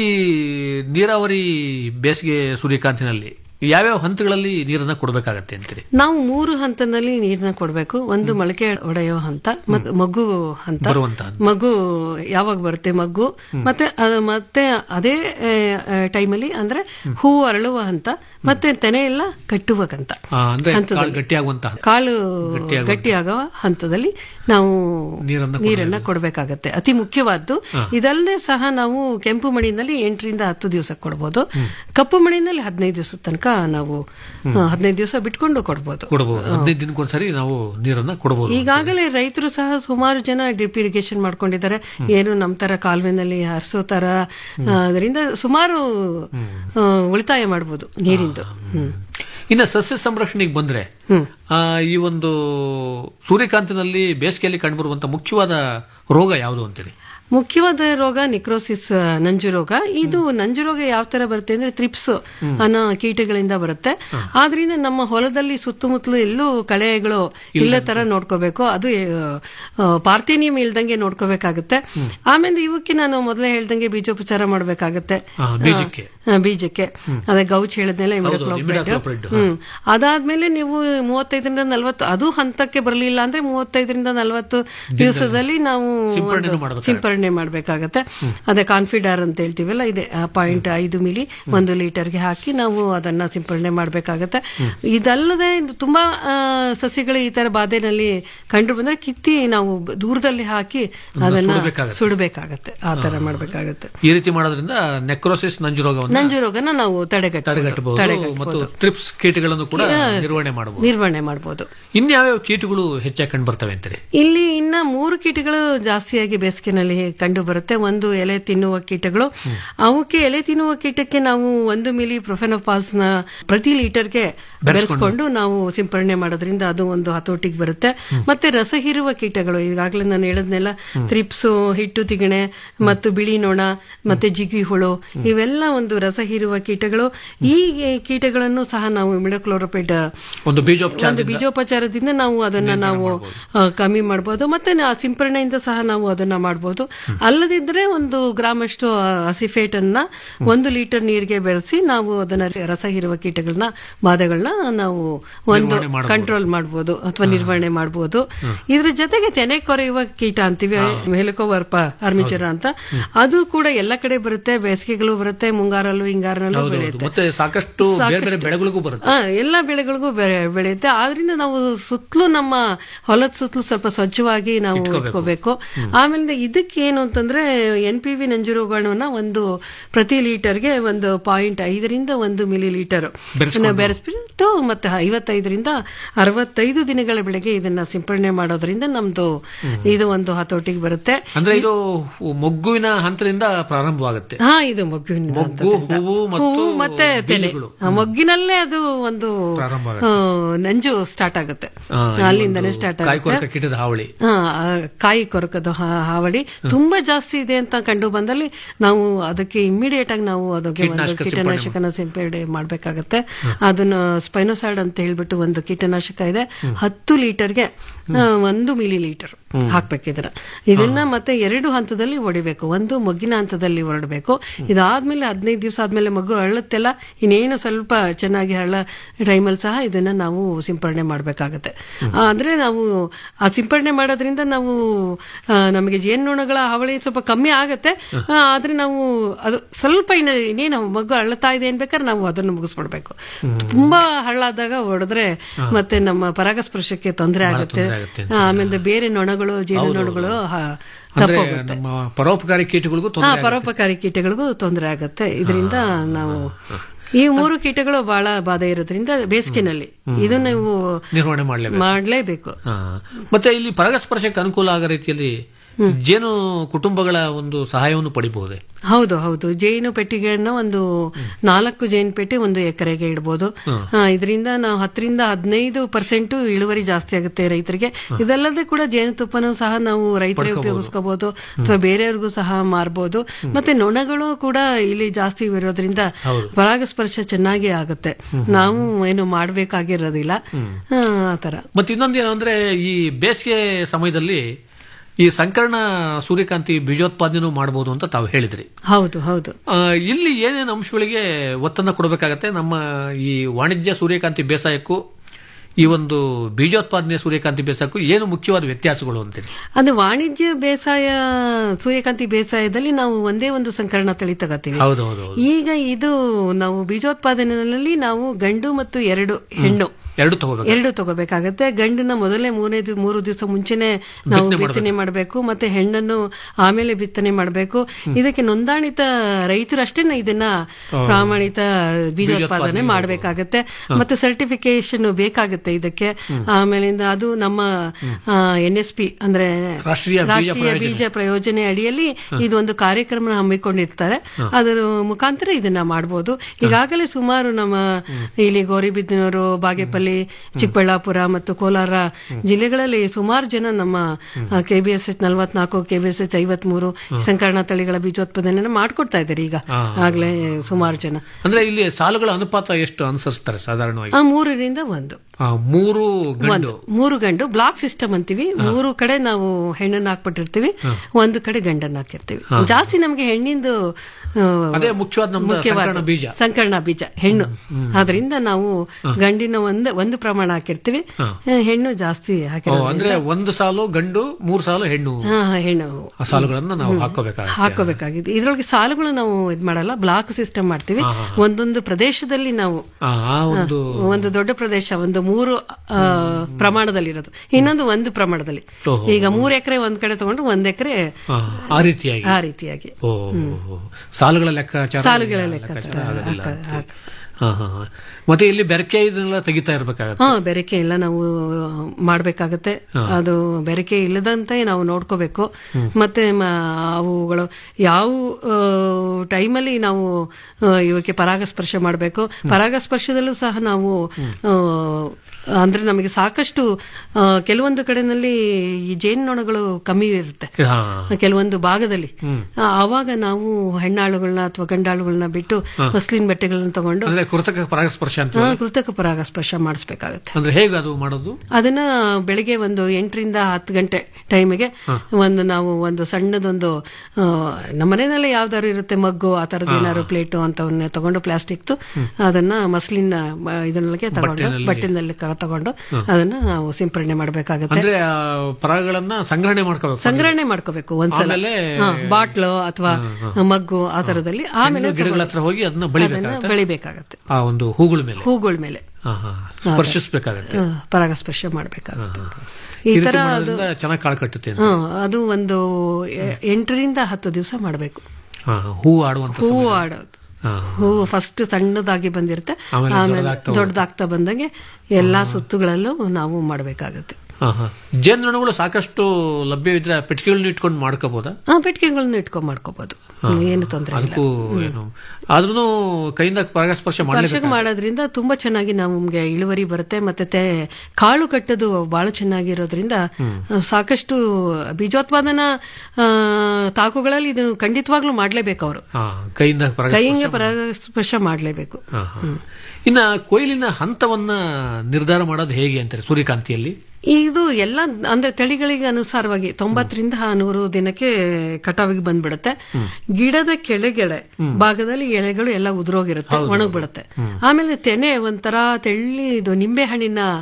ನೀರಾವರಿ ಬೇಸಿಗೆ ಸೂರ್ಯಕಾಂತಿನಲ್ಲಿ ಯಾವ್ಯಾವ ಹಂತಗಳಲ್ಲಿ ನೀರನ್ನ ಕೊಡಬೇಕಾಗತ್ತೆ ಅಂತೀರಿ ನಾವು ಮೂರು ಹಂತದಲ್ಲಿ ನೀರನ್ನ ಕೊಡಬೇಕು ಒಂದು ಮೊಳಕೆ ಒಡೆಯೋ ಹಂತ ಮತ್ತೆ ಮಗ್ಗು ಹಂತ ಬರುವಂತ ಹಂತ. ಮಗು ಯಾವಾಗ ಬರುತ್ತೆ ಮಗ್ಗು ಮತ್ತೆ ಅದು ಮತ್ತೆ ಅದೇ ಟೈಮಲ್ಲಿ ಅಂದ್ರೆ ಹೂವು ಅರಳುವ ಹಂತ ಮತ್ತೆ ತೆನೆ ಎಲ್ಲ ಕಟ್ಟುವ ಹಂತ ಆ, ಅಂದ್ರೆ ಹಂತದಲ್ಲಿ. ಕಾಳು ಗಟ್ಟಿಯಾಗುವಂತ ಹಂತ. ಕಾಳು ಗಟ್ಟಿಯಾಗುವ ಗಟ್ಟಿಯಾಗುವ ಹಂತದಲ್ಲಿ ನಾವು ನೀರನ್ನ ನೀರನ್ನ ಕೊಡಬೇಕಾಗತ್ತೆ ಅತಿ ಮುಖ್ಯವಾದ್ದು ಹಾ. ಇದಲ್ಲದೆ ಸಹ ನಾವು ಕೆಂಪು ಮಣ್ಣಿನಲ್ಲಿ ಎಂಟರಿಂದ ಹತ್ತು ದಿವಸ ಕೊಡ್ಬೋದು ಕಪ್ಪು ಮಣ್ಣಿನಲ್ಲಿ ಹದಿನೈದು ದಿವಸದ ತನಕ ನಾವು ಹದಿನೈದು ದಿವಸ ಬಿಟ್ಕೊಂಡು ಕೊಡ್ಬೋದು ಕೊಡಬಹುದು ಹದಿನೈದು ದಿನಕ್ಕೊಂದ್ಸರಿ ನಾವು ನೀರನ್ನ ಕೊಡಬಹುದು ಈಗಾಗಲೇ ರೈತರು ಸಹ ಸುಮಾರು ಜನ ಡ್ರಿಪ್ ಇರಿಗೇಷನ್ ಮಾಡ್ಕೊಂಡಿದ್ದಾರೆ ಏನು ನಮ್ಮ ತರ ಕಾಲುವೆನಲ್ಲಿ ಹರಿಸೋ ತರ ಅದರಿಂದ ಸುಮಾರು ಆ, ಉಳಿತಾಯ ಮಾಡ್ಬೋದು ನೀರಿಂದು ಹ್ಮ್ ಇನ್ನು ಸಸ್ಯ ಸಂರಕ್ಷಣೆಗೆ ಬಂದ್ರೆ ಆ, ಈ ಒಂದು ಸೂರ್ಯಕಾಂತಿನಲ್ಲಿ ಬೇಸಿಗೆಯಲ್ಲಿ ಕಂಡುಬರುವಂತ ಮುಖ್ಯವಾದ ರೋಗ ಯಾವುದು ಅಂತೀರಿ ಮುಖ್ಯವಾದ ರೋಗ ನಿಕ್ರೋಸಿಸ್ ಆ, ನಂಜು ರೋಗ ಇದು ನಂಜು ರೋಗ ಯಾವ ತರ ಬರುತ್ತೆ ಅಂದ್ರೆ ತ್ರಿಪ್ಸ್ ಅನ್ನೋ ಕೀಟಗಳಿಂದ ಬರುತ್ತೆ ಆದ್ರಿಂದ ನಮ್ಮ ಹೊಲದಲ್ಲಿ ಸುತ್ತಮುತ್ತಲು ಎಲ್ಲೂ ಕಳೆಗಳು ಇಲ್ಲ ತರ ನೋಡ್ಕೋಬೇಕು ಅದು ಆ, ಪಾರ್ಥೇನಿಯಂ ಇಲ್ದಂಗೆ ನೋಡ್ಕೋಬೇಕಾಗತ್ತೆ ಆಮೇಲೆ ಇವಕ್ಕೆ ನಾನು ಮೊದಲೇ ಹೇಳ್ದಂಗೆ ಬೀಜೋಪಚಾರ ಮಾಡ್ಬೇಕಾಗತ್ತೆ ಆ, ಬೀಜಕ್ಕೆ. ಆ, ಬೀಜಕ್ಕೆ ಅದೇ ಗೌಚ್ ಹೇಳಿದ್ನೆಲ್ಲ ಹೌದು, ಇಮಿಡಾಕ್ಲೋಪ್ರೈಡ್ imidacloprid, ಹಾ. ಹ್ಮ್ ಅದಾದ್ಮೇಲೆ ನೀವು ಮೂವತ್ತೈದರಿಂದ ನಲವತ್ತು ಅದು ಹಂತಕ್ಕೆ ಬರಲಿಲ್ಲ ಅಂದ್ರೆ ಮೂವತ್ತೈದರಿಂದ ನಲವತ್ತು ದಿವಸದಲ್ಲಿ ನಾವು ಸಿಂಪರಣೆನೂ ಒಂದು ಮಾಡ್ಬೇಕಾಗತ್ತೆ. ಸಿಂಪರಣೆ ಮಾಡಬೇಕಾಗತ್ತೆ ಅದೇ ಕಾನ್ಫಿಡಾರ್ ಅಂತ ಹೇಳ್ತೀವಲ್ಲ ಇದೆ ಪಾಯಿಂಟ್ ಐದು ಮಿಲಿ ಒಂದು ಲೀಟರ್ಗೆ ಹಾಕಿ ನಾವು ಅದನ್ನ ಸಿಂಪರಣೆ ಮಾಡಬೇಕಾಗತ್ತೆ ಇದಲ್ಲದೆ ಇದು ತುಂಬಾ ಆ, ಸಸಿಗಳು ಈ ತರ ಬಾಧೆನಲ್ಲಿ ಕಂಡು ಬಂದ್ರೆ ಕಿತ್ತಿ ನಾವು ಬ- ದೂರದಲ್ಲಿ ಹಾಕಿ ಅದನ್ನ ಸುಡ್ಬೇಕಾಗತ್ತೆ. ಸುಡಬೇಕಾಗತ್ತೆ ಆ ತರ ಮಾಡ್ಬೇಕಾಗತ್ತೆ ಈ ರೀತಿ ಮಾಡೋದ್ರಿಂದ ನೆಕ್ರೋಸಿಸ್ ನಂಜು ರೋಗವನ್ನು ನಂಜು ರೋಗನ ನಾವು ತಡೆಗಟ್ಟಬಹುದು ತಡೆಗಟ್ಟಬಹುದು ಮತ್ತು ತಡೆಗಟ್ಟಬಹುದು ಟ್ರಿಪ್ಸ್ ಕೀಟಗಳನ್ನು ಕೂಡ ಯಾ, ನಿರ್ವಹಣೆ ಮಾಡಬಹುದು ನಿರ್ವಹಣೆ ಮಾಡಬಹುದು ಇನ್ಯಾವ್ಯಾವ ಕೀಟಗಳು ಹೆಚ್ಚಾಗಿ ಕಂಡು ಬರ್ತವೆ ಅಂತೀರಿ ಇಲ್ಲಿ ಇನ್ನ ಮೂರು ಕೀಟಗಳು ಜಾಸ್ತಿಯಾಗಿ ಬೇಸಿಗೆನಲ್ಲಿ ಕಂಡು ಬರುತ್ತೆ ಒಂದು ಎಲೆ ತಿನ್ನುವ ಕೀಟಗಳು ಅವಕ್ಕೆ ಎಲೆ ತಿನ್ನುವ ಕೀಟಕ್ಕೆ ನಾವು ಒಂದು ಮಿಲಿ ಪ್ರೊಫೆನೋಪಾಸ್ ನ ಪ್ರತಿ ಲೀಟರ್ಗೆ ಬೆರೆಸ್ಕೊಂಡು ನಾವು ಸಿಂಪರಣೆ ಮಾಡೋದ್ರಿಂದ ಅದು ಒಂದು ಹತೋಟಿಗೆ ಬರುತ್ತೆ ಮತ್ತೆ ರಸ ಹೀರುವ ಕೀಟಗಳು ಈಗಾಗಲೇ ನಾನು ಹೇಳದ್ನೆಲ್ಲ ತ್ರಿಪ್ಸು ಹಿಟ್ಟು ತಿಗಣೆ ಮತ್ತು ಬಿಳಿ ನೊಣ ಮತ್ತೆ ಜಿಗಿ ಹುಳು ಇವೆಲ್ಲ ಒಂದು ರಸ ಹೀರುವ ಕೀಟಗಳು ಈ ಕೀಟಗಳನ್ನು ಸಹ ನಾವು ಮಿಡಕ್ಲೋರೋಪೈಡ್ ಒಂದು ಬೀಜೋಪಚಾರ ಒಂದು ಬೀಜೋಪಚಾರದಿಂದ ನಾವು ಅದನ್ನ ನಾವು ಆ, ಕಮ್ಮಿ ಮಾಡಬಹುದು ಮತ್ತೆ ನಾ- ಸಿಂಪರಣೆಯಿಂದ ಸಹ ನಾವು ಅದನ್ನ ಮಾಡಬಹುದು ಅಲ್ಲದಿದ್ರೆ ಒಂದು ಗ್ರಾಮ್ ಅಷ್ಟು ಅಸಿಫೇಟ್ ಅನ್ನ ಒಂದು ಲೀಟರ್ ನೀರಿಗೆ ಬೆರೆಸಿ ನಾವು ಅದನ್ನ ರಸ ಹೀರುವ ಕೀಟಗಳನ್ನ ಬಾಧೆಗಳನ್ನ ನಾವು ಒಂದು ನಿರ್ವಹಣೆ ಮಾಡ್ಬೋದು. ಕಂಟ್ರೋಲ್ ಮಾಡಬಹುದು ಅಥವಾ ನಿರ್ವಹಣೆ ಮಾಡಬಹುದು ಇದ್ರ ಜೊತೆಗೆ ತೆನೆ ಕೊರೆಯುವ ಕೀಟ ಅಂತೀವಿ ಹೆಲಿಕೋವರ್ಪ ಅರ್ಮಿಚರ ಅಂತ ಅದು ಕೂಡ ಎಲ್ಲ ಕಡೆ ಬರುತ್ತೆ ಬೇಸಿಗೆಗಳು ಬರುತ್ತೆ ಮುಂಗಾರಲ್ಲೂ ಹಿಂಗಾರಲ್ಲೂ ಹೌದು, ಹೌದು. ಬೆಳೆಯುತ್ತೆ ಮತ್ತೆ ಸಾಕಷ್ಟು ಬೇರೆ ಬೇರೆ ಸಾಕಷ್ಟು. ಬೆಳೆಗಳಿಗೂ ಬರುತ್ತೆ ಆ, ಎಲ್ಲ ಬೆಳೆಗಳಿಗೂ ಬೆಳೆ- ಬೆಳೆಯುತ್ತೆ ಆದ್ರಿಂದ ನಾವು ಸುತ್ತಲೂ ನಮ್ಮ ಹೊಲದ ಸುತ್ತಲೂ ಸ್ವಲ್ಪ ಸ್ವಚ್ಛವಾಗಿ ನಾವು ಇಟ್ಕೋಬೇಕು. ಇಟ್ಕೋಬೇಕು ಆಮೇಲೆ ಇದಕ್ಕೆ ಏನು ಅಂತಂದ್ರೆ ಎನ್ ಪಿ ವಿ ನಂಜುರೋಗಣವನ್ನ ಒಂದು ಪ್ರತಿ ಲೀಟರ್ಗೆ ಒಂದು ಪಾಯಿಂಟ್ ಐದರಿಂದ ಒಂದು ಮಿಲಿ ಲೀಟರ್ ಬೆರೆಸ್ಕೊಂಡು. ಬೆರೆಸ್ಬಿಟ್ಟು ಮತ್ತೆ ಐವತ್ತೈದರಿಂದ ಅರವತ್ತೈದು ದಿನಗಳ ಬೆಳೆಗೆ ಇದನ್ನ ಸಿಂಪರಣೆ ಮಾಡೋದ್ರಿಂದ ನಮ್ದು ಇದು ಒಂದು ಹತೋಟಿಗೆ ಬರುತ್ತೆ ಅಂದ್ರೆ ಇದು ಮೊಗ್ಗುವಿನ ಹಂತದಿಂದ ಪ್ರಾರಂಭವಾಗುತ್ತೆ ಹಾ ಇದು ಮಗುವಿನ ಮೊಗ್ಗು ಹೂವು ಮತ್ತು ಹೂವು ಮತ್ತೆ ತೆನೆ ಬೀಜಗಳು. ಆ, ಮೊಗ್ಗಿನಲ್ಲೇ ಅದು ಒಂದು ಪ್ರಾರಂಭ ಆ, ನಂಜು ಸ್ಟಾರ್ಟ್ ಆಗುತ್ತೆ ಆ, ಈ ಅಲ್ಲಿಂದನೇ ಒಂದು ಸ್ಟಾರ್ಟ್ ಕಾಯಿ ಕೊರಕ ಆಗುತ್ತೆ ಕೀಟದ ಹಾವಳಿ ಹಾ, ಆ, ಕಾಯಿ ಕೊರಕದ ಹಾ- ಹಾವಳಿ ತುಂಬಾ ಜಾಸ್ತಿ ಇದೆ ಅಂತ ಕಂಡು ಬಂದಲ್ಲಿ ನಾವು ಅದಕ್ಕೆ ಇಮಿಡಿಯೇಟ್ ಆಗಿ ನಾವು ಅದಕ್ಕೆ ಒಂದು ಕೀಟನಾಶಕ ಸಿಂಪಡಣೆ ಕೀಟನಾಶಕನ ಸಿಂಪಡಣೆ ಮಾಡ್ಬೇಕಾಗತ್ತೆ ಅದನ್ನ ಸ್ಪೈನೋಸೈಡ್ ಅಂತ ಹೇಳ್ಬಿಟ್ಟು ಒಂದು ಕೀಟನಾಶಕ ಇದೆ ಹತ್ತು ಲೀಟರ್ಗೆ ಆ, ಒಂದು ಮಿಲಿ ಲೀಟರ್ ಹಾಕ್ಬೇಕು ಇದನ್ನ ಇದನ್ನ ಮತ್ತೆ ಎರಡು ಹಂತದಲ್ಲಿ ಹೊಡಿಬೇಕು ಒಂದು ಮೊಗ್ಗಿನ ಹಂತದಲ್ಲಿ ಹೊರಡಬೇಕು ಇದಾದ್ಮೇಲೆ ಹದಿನೈದು ದಿವಸ ಆದ್ಮೇಲೆ ಮಗು ಅರಳುತ್ತೆಲ್ಲ ಇನ್ನೇನು ಸ್ವಲ್ಪ ಚೆನ್ನಾಗಿ ಹರಳ ಟೈಮಲ್ಲಿ ಸಹ ಇದನ್ನ ನಾವು ಸಿಂಪರಣೆ ಮಾಡಬೇಕಾಗತ್ತೆ ಅಂದ್ರೆ ನಾವು ಆ ಸಿಂಪರಣೆ ಮಾಡೋದ್ರಿಂದ ನಾವು ಆ, ನಮಗೆ ಜೇನುನೊಣಗಳ ಹಾವಳಿ ಸ್ವಲ್ಪ ಕಮ್ಮಿ ಆಗತ್ತೆ ಆ, ಆದ್ರೆ ನಾವು ಅದು ಸ್ವಲ್ಪ ಇನ್ನ ಇನ್ನೇನು ಮಗು ಅಳ್ತಾ ಇದೆ ಅನ್ಬೇಕಾದ್ರೆ ನಾವು ಅದನ್ನು ಮುಗಿಸ್ಬಿಡ್ಬೇಕು ತುಂಬಾ ಹಳ್ಳಾದಾಗ ಹೊಡೆದ್ರೆ ಮತ್ತೆ ನಮ್ಮ ಪರಾಗಸ್ಪರ್ಶಕ್ಕೆ ತೊಂದರೆ ಬಹಳ ಆಗುತ್ತೆ ತೊಂದ್ರೆ ಆಗುತ್ತೆ ಅಂತ. ಆ, ಆಮೇಲೆ ಬೇರೆ ನೊಣಗಳು ಜೇನು ನೊಣಗಳು ಹ, ಅಂದ್ರೆ ತಪ್ಪೋಗುತ್ತೆ ನಮ್ಮ ಪರೋಪಕಾರಿ ಕೀಟಗಳಿಗೂ ಹಾ ತೊಂದರೆ ಆಗುತ್ತೆ. ಪರೋಪಕಾರಿ ಕೀಟಗಳಿಗೂ ತೊಂದರೆ ಆಗತ್ತೆ ಇದರಿಂದ ನಾವು ಈ ಮೂರು ಕೀಟಗಳು ಬಹಳ ಬಾಧೆ ಇರೋದ್ರಿಂದ ಬೇಸಿಗೆನಲ್ಲಿ ಇದು ನೀವು ನಿರ್ವಹಣೆ ಮಾಡಲೇಬೇಕು ಮಾಡ್ಲೇಬೇಕು ಹಾ. ಮತ್ತೆ ಇಲ್ಲಿ ಪರಾಗಸ್ಪರ್ಶಕ್ಕೆ ಅನುಕೂಲ ಆಗೋ ರೀತಿಯಲ್ಲಿ ಜೇನು ಕುಟುಂಬಗಳ ಒಂದು ಸಹಾಯವನ್ನು ಪಡಿಬಹುದೇ ಹೌದು ಹೌದು ಜೇನು ಪೆಟ್ಟಿಗೆಯನ್ನ ಒಂದು ನಾಲ್ಕು ಜೇನು ಪೆಟ್ಟಿ ಒಂದು ಎಕರೆಗೆ ಇಡ್ಬೋದು ಇದರಿಂದ ನಾವು ಹತ್ತರಿಂದ ಹದಿನೈದು ಪರ್ಸೆಂಟ್ ಇಳುವರಿ ಜಾಸ್ತಿ ಆಗುತ್ತೆ ರೈತರಿಗೆ ಇದಲ್ಲದೆ ಕೂಡ ಜೇನುತುಪ್ಪನೂ ಸಹ ನಾವು ರೈತರಿಗೆ ಉಪಯೋಗಿಸ್ಕೋಬಹುದು ಅಥವಾ ಬೇರೆಯವ್ರಿಗೂ ಸಹ ಮಾರ್ಬೋದು ಮತ್ತೆ ನೊಣಗಳು ಕೂಡ ಇಲ್ಲಿ ಜಾಸ್ತಿ ಇರೋದ್ರಿಂದ ಪರಾಗಸ್ಪರ್ಶ ಚೆನ್ನಾಗಿ ಆಗುತ್ತೆ ನಾವು ಏನು ಮಾಡ್ಬೇಕಾಗಿರೋದಿಲ್ಲ ಆ, ಆ ತರ ಮತ್ತೆ ಇನ್ನೊಂದೇನು ಅಂದ್ರೆ ಈ ಬೇಸಿಗೆ ಸಮಯದಲ್ಲಿ ಈ ಸಂಕರಣ ಸೂರ್ಯಕಾಂತಿ ಬೀಜೋತ್ಪಾದನೆ ಮಾಡಬಹುದು ಅಂತ ತಾವು ಹೇಳಿದ್ರಿ ಹೌದು ಹೌದು ಆ, ಇಲ್ಲಿ ಏನೇನು ಅಂಶಗಳಿಗೆ ಒತ್ತನ್ನು ಕೊಡಬೇಕಾಗತ್ತೆ ನಮ್ಮ ಈ ವಾಣಿಜ್ಯ ಸೂರ್ಯಕಾಂತಿ ಬೇಸಾಯಕ್ಕೂ ಈ ಒಂದು ಬೀಜೋತ್ಪಾದನೆ ಸೂರ್ಯಕಾಂತಿ ಬೇಸಾಯಕ್ಕೂ ಏನು ಮುಖ್ಯವಾದ ವ್ಯತ್ಯಾಸಗಳು ಅಂತೀರಿ ಅದು ವಾಣಿಜ್ಯ ಬೇಸಾಯ ಸೂರ್ಯಕಾಂತಿ ಬೇಸಾಯದಲ್ಲಿ ನಾವು ಒಂದೇ ಒಂದು ಸಂಕರಣ ತಳಿ ತಗೋತೀವಿ ಹೌದು ಹೌದು ಹೌದು. ಈಗ ಇದು ನಾವು ಬೀಜೋತ್ಪಾದನೆಯಲ್ಲಿ ನಾವು ಗಂಡು ಮತ್ತು ಎರಡು ಹೆಣ್ಣು ಎರಡು ತಗೋಬೇಕು ಎರಡು ತಗೋಬೇಕಾಗತ್ತೆ ಗಂಡನ್ನ ಮೊದಲೇ ಮೂರನೇ ದಿವ್- ಮೂರು ದಿವಸ ಮುಂಚೆನೆ ನಾವು ಬಿತ್ತನೆ ಬಿತ್ತನೆ ಮಾಡಬೇಕು ಮತ್ತೆ ಹೆಣ್ಣನ್ನು ಆಮೇಲೆ ಬಿತ್ತನೆ ಮಾಡಬೇಕು ಇದಕ್ಕೆ ನೋಂದಾಣಿತ ರೈತರು ಅಷ್ಟೇ ಇದನ್ನ ಪ್ರಾಮಾಣಿತ ಬೀಜೋತ್ಪಾದನೆ ಮಾಡಬೇಕಾಗತ್ತೆ ಮತ್ತೆ ಸರ್ಟಿಫಿಕೇಶನ್ ಬೇಕಾಗುತ್ತೆ ಇದಕ್ಕೆ ಆಮೇಲಿಂದ ಅದು ನಮ್ಮ ಎನ್ ಎಸ್ ಪಿ ಅಂದ್ರೆ ರಾಷ್ಟ್ರೀಯ ಬೀಜ ರಾಷ್ಟ್ರೀಯ ಪ್ರಯೋಜನೆ. ಬೀಜ ಪ್ರಯೋಜನೆ ಅಡಿಯಲ್ಲಿ ಇದೊಂದು ಕಾರ್ಯಕ್ರಮ ಹಮ್ಮಿಕೊಂಡಿರ್ತಾರೆ ಅದರ ಮುಖಾಂತರ ಇದನ್ನ ಮಾಡಬಹುದು ಈಗಾಗಲೇ ಸುಮಾರು ನಮ್ಮ ಇಲ್ಲಿ ಗೌರಿಬಿದನೂರು ಬಾಗೇಪಲ್ಲಿ ಚಿಕ್ಕಬಳ್ಳಾಪುರ ಮತ್ತು ಕೋಲಾರ ಜಿಲ್ಲೆಗಳಲ್ಲಿ ಸುಮಾರು ಜನ ನಮ್ಮ ಕೆ ಬಿ ಎಸ್ ಎಚ್ ನಲ್ವತ್ನಾಲ್ಕು ಕೆ ಬಿ ಎಸ್ ಎಚ್ ಐವತ್ಮೂರು ಸಂಕರಣ ತಳಿಗಳ ಬೀಜೋತ್ಪಾದನೆ ಮಾಡ್ಕೊಡ್ತಾ ಇದ್ದಾರೆ ಈಗ ಹಾ. ಆಗ್ಲೇ ಸುಮಾರು ಜನ ಅಂದ್ರೆ ಇಲ್ಲಿ ಸಾಲುಗಳ ಅನುಪಾತ ಎಷ್ಟು ಅನುಸರಿಸ್ತಾರೆ ಸಾಧಾರಣವಾಗಿ ಆ ಮೂರರಿಂದ ಒಂದು ಆ, ಮೂರು ಗಂಡು ಒಂದು ಮೂರು ಗಂಡು ಬ್ಲಾಕ್ ಸಿಸ್ಟಮ್ ಅಂತೀವಿ ಮೂರು ಕಡೆ ನಾವು ಹೆಣ್ಣನ್ನ ಹಾಕ್ಬಿಟ್ಟಿರ್ತೀವಿ ಒಂದು ಕಡೆ ಗಂಡನ್ನ ಹಾಕಿರ್ತೀವಿ ಜಾಸ್ತಿ ನಮಗೆ ಹೆಣ್ಣಿಂದು ಆ, ಅದೇ ಮುಖ್ಯವಾದ ನಮ್ದು ಮುಖ್ಯವಾದ ಸಂಕರಣ ಬೀಜ. ಸಂಕರಣ ಬೀಜ ಹೆಣ್ಣು ಅದರಿಂದ ನಾವು ಗಂಡಿನ ಒಂದು ಒಂದು ಪ್ರಮಾಣ ಹಾಕಿರ್ತೀವಿ ಆ, ಹೆಣ್ಣು ಜಾಸ್ತಿ ಓ, ಹಾಕಿರೋದ್ರಿಂದ ಅಂದ್ರೆ ಒಂದು ಸಾಲು ಗಂಡು ಮೂರು ಸಾಲು ಹೆಣ್ಣು ಹಾ, ಹಾ, ಹೆಣ್ಣು ಆ ಸಾಲುಗಳನ್ನ ನಾವು ಹಾಕೋಬೇಕಾಗುತ್ತೆ ಹಾಕೋಬೇಕಾಗಿದೆ ಇದ್ರೊಳಗೆ ಸಾಲುಗಳು ನಾವು ಇದ್ ಮಾಡಲ್ಲ ಬ್ಲಾಕ್ ಸಿಸ್ಟಮ್ ಮಾಡ್ತೀವಿ ಒಂದೊಂದು ಪ್ರದೇಶದಲ್ಲಿ ನಾವು ಆ, ಆ ಒಂದು ಒಂದು ದೊಡ್ಡ ಪ್ರದೇಶ ಒಂದು ಮೂರು ಆ, ಪ್ರಮಾಣದಲ್ಲಿರೋದು ಇನ್ನೊಂದು ಒಂದು ಪ್ರಮಾಣದಲ್ಲಿ ಓಹೋ. ಈಗ ಮೂರು ಎಕರೆ ಒಂದ್ ಕಡೆ ತಗೊಂಡ್ರೆ ಒಂದ್ ಎಕರೆ ಆ, ಆ ರೀತಿಯಾಗಿ ಆ ರೀತಿಯಾಗಿ ಓ ಸಾಲುಗಳ ಲೆಕ್ಕಾಚಾರ ಸಾಲುಗಳ ಲೆಕ್ಕಾಚಾರ ಲೆಕ್ಕಾಚಾರ ಆಗೋದಿಲ್ಲ ಹಾಕ- ಹಾಕ. ಹಾ, ಹಾ, ಹಾ. ಮತ್ತೆ ಇಲ್ಲಿ ಬೆರಕೆ ಇದನ್ನೆಲ್ಲ ತೆಗಿತಾ ಇರ್ಬೇಕಾಗತ್ತೆ ಹಾ ಬೆರಕೆ ಎಲ್ಲ ನಾವು ಮಾಡ್ಬೇಕಾಗತ್ತೆ ಅದು ಬೆರಕೆ ಇಲ್ಲದಂತೆ ನಾವು ನೋಡ್ಕೋಬೇಕು ಮತ್ತೆ ಮ- ಅವುಗಳು ಯಾವ ಟೈಮಲ್ಲಿ ನಾವು ಆ, ಇವಕ್ಕೆ ಪರಾಗಸ್ಪರ್ಶ ಮಾಡಬೇಕು ಪರಾಗಸ್ಪರ್ಶದಲ್ಲೂ ಸಹ ನಾವು ಆ, ಅಂದ್ರೆ ನಮಗೆ ಸಾಕಷ್ಟು ಆ, ಕೆಲವೊಂದು ಕಡೆನಲ್ಲಿ ಈ ಜೇನುನೊಣಗಳು ಕಮ್ಮಿ ಇರುತ್ತೆ ಹಾ. ಕೆಲವೊಂದು ಭಾಗದಲ್ಲಿ ಆ, ಆವಾಗ ನಾವು ಹೆಣ್ಣಾಳುಗಳನ್ನ ಅಥವಾ ಗಂಡಾಳುಗಳನ್ನ ಬಿಟ್ಟು ಮಸ್ಲಿನ್ ಬಟ್ಟೆಗಳನ್ನ ತಗೊಂಡು ಅಂದ್ರೆ ಕೃತಕ ಪರಾಗಸ್ಪರ್ಶ ಅಂತ ಆ, ಕೃತಕ ಪರಾಗಸ್ಪರ್ಶ ಮಾಡಿಸ್ಬೇಕಾಗತ್ತೆ ಅಂದ್ರೆ ಹೇಗೆ ಅದು ಮಾಡೋದು ಅದನ್ನ ಬೆಳಿಗ್ಗೆ ಒಂದು ಎಂಟರಿಂದ ಹತ್ತು ಗಂಟೆ ಟೈಮಿಗೆ ಒಂದು ನಾವು ಒಂದು ಸಣ್ಣದೊಂದು ಆ, ನಮ್ಮ ಮನೆಯಲ್ಲೇ ಯಾವ್ದಾದ್ರು ಇರುತ್ತೆ ಮಗ್ಗು ಆ ತರದ ಏನಾದ್ರು ಪ್ಲೇಟು ಅಂತವನ್ನ ತಗೊಂಡು ಪ್ಲಾಸ್ಟಿಕ್ ಅದನ್ನ ಮಸ್ಲಿನ್ ಇದನ್ನೊಳಗೆ ತಗೊಂಡು ಬಟ್ಟೆನಲ್ಲಿ- ಬಟ್ಟೆನಲ್ಲಿ ಕ- ತಗೊಂಡು ಅದನ್ನ ನಾವು ಸಿಂಪರಣೆ ಮಾಡಬೇಕಾಗುತ್ತೆ ಅಂದ್ರೆ ಆ ಪರಾಗಗಳನ್ನ ಸಂಗ್ರಹಣೆ ಮಾಡ್ಕೋಬೇಕು ಸಂಗ್ರಹಣೆ ಮಾಡ್ಕೋಬೇಕು ಒಂದ್ಸಲ ಆಮೇಲೆ ಬಾಟ್ಲು ಅಥವಾ ಮಗ್ಗು ಆ ತರದಲ್ಲಿ ಆಮೇಲೆ ಹೆಣ್ಣು ಗಿಡಗಳ ಹತ್ರ ಹೋಗಿ ಅದನ್ನ ಬಳಿಬೇಕಾಗತ್ತೆ? ಅದನ್ನ ಬೆಳಿಬೇಕಾಗತ್ತೆ ಆ ಒಂದು ಹೂಗಳ ಮೇಲೆ ಹೂಗಳ ಮೇಲೆ ಹಾ, ಹಾ. ಸ್ಪರ್ಶಿಸ್ಬೇಕಾಗತ್ತೆ ಆ, ಪರಾಗಸ್ಪರ್ಶ ಮಾಡ್ಬೇಕಾಗುತ್ತೆ ಈ ಈ ರೀತಿ ತರ ಅದು ಮಾಡೋದ್ರಿಂದ ಚೆನ್ನಾಗಿ ಕಾಳು ಕಟ್ಟುತ್ತೆ ಅಂತ. ಹ್ಮ್, ಅದು ಒಂದು ಎ- ಎಂಟರಿಂದ ಹತ್ತು ದಿವಸ ಮಾಡಬೇಕು ಹಾ, ಹೂ ಆಡುವಂತ ಹೂವು ಸಮಯ. ಆಡೋದು ಹಾ. ಹೂವು ಫಸ್ಟ್ ಸಣ್ಣದಾಗಿ ಬಂದಿರುತ್ತೆ ಆಮೇಲೆ ಆಮೇಲೆ ದೊಡ್ಡದಾಗ್ತಾ ದೊಡ್ಡದಾಗ್ತಾ ಬಂದಂಗೆ ಎಲ್ಲಾ ಸುತ್ತುಗಳಲ್ಲೂ ನಾವು ಮಾಡಬೇಕಾಗತ್ತೆ ಹಾ, ಹಾ. ಜೇನುನೊಣಗಳು ಸಾಕಷ್ಟು ಲಭ್ಯವಿದ್ರೆ ಪೆಟ್ಟಿಗೆಗಳನ್ನ ಇಟ್ಕೊಂಡು ಮಾಡ್ಕೋಬಹುದಾ ಆ ಪೆಟ್ಟಿಗೆಗಳನ್ನ ಇಟ್ಕೊಂಡ್ ಮಾಡ್ಕೋಬಹುದು ಏನು ತೊಂದರೆ ಇಲ್ಲ ಅದಕ್ಕೂ ಏನು ಆದ್ರೂ ಕೈಯಿಂದ ಪರಾಗಸ್ಪರ್ಶ ಸ್ಪರ್ಶಕ ಮಾಡಲೇಬೇಕು ಮಾಡೋದ್ರಿಂದ ತುಂಬಾ ಚೆನ್ನಾಗಿ ನಮ್ಗೆ ಇಳುವರಿ ಬರುತ್ತೆ ಮತ್ತೆ ತೆ- ಕಾಳು ಕಟ್ಟೋದು ಬಹಳ ಚೆನ್ನಾಗಿರೋದ್ರಿಂದ ಆ, ಸಾಕಷ್ಟು ಬೀಜೋತ್ಪಾದನಾ ಆ, ತಾಕುಗಳಲ್ಲಿ ಇದು ಖಂಡಿತವಾಗ್ಲೂ ಮಾಡ್ಲೇಬೇಕು ಅವರು ಕೈಯಿಂದ ಪರಾಗಸ್ಪರ್ಶ ಕೈಯಿಂದ ಪರಾಗಸ್ಪರ್ಶ ಮಾಡ್ಲೇಬೇಕು ಹಾ, ಹಾ. ಇನ್ನ ಕೊಯ್ಲಿನ ಹಂತವನ್ನ ನಿರ್ಧಾರ ಮಾಡೋದು ಹೇಗೆ ಅಂತಾರೆ ಸೂರ್ಯಕಾಂತಿಯಲ್ಲಿ ಇದು ಎಲ್ಲ ಅಂದ್ರೆ ತಳಿಗಳಿಗೆ ಅನುಸಾರವಾಗಿ ತೊಂಬತ್ತರಿಂದ ನೂರು ದಿನಕ್ಕೆ ಕಟಾವಿಗೆ ಬಂದ್ಬಿಡುತ್ತೆ ಗಿಡದ ಕೆಳಗಡೆ ಭಾಗದಲ್ಲಿ ಎಲೆಗಳು ಎಲ್ಲ ಉದುರೋಗಿರುತ್ತೆ ಒಣಗ್ಬಿಡುತ್ತೆ ಆಮೇಲೆ ತೆನೆ ಒಂಥರ ತೆಳ್ಳಿ ಇದು ನಿಂಬೆ ಹಣ್ಣಿನ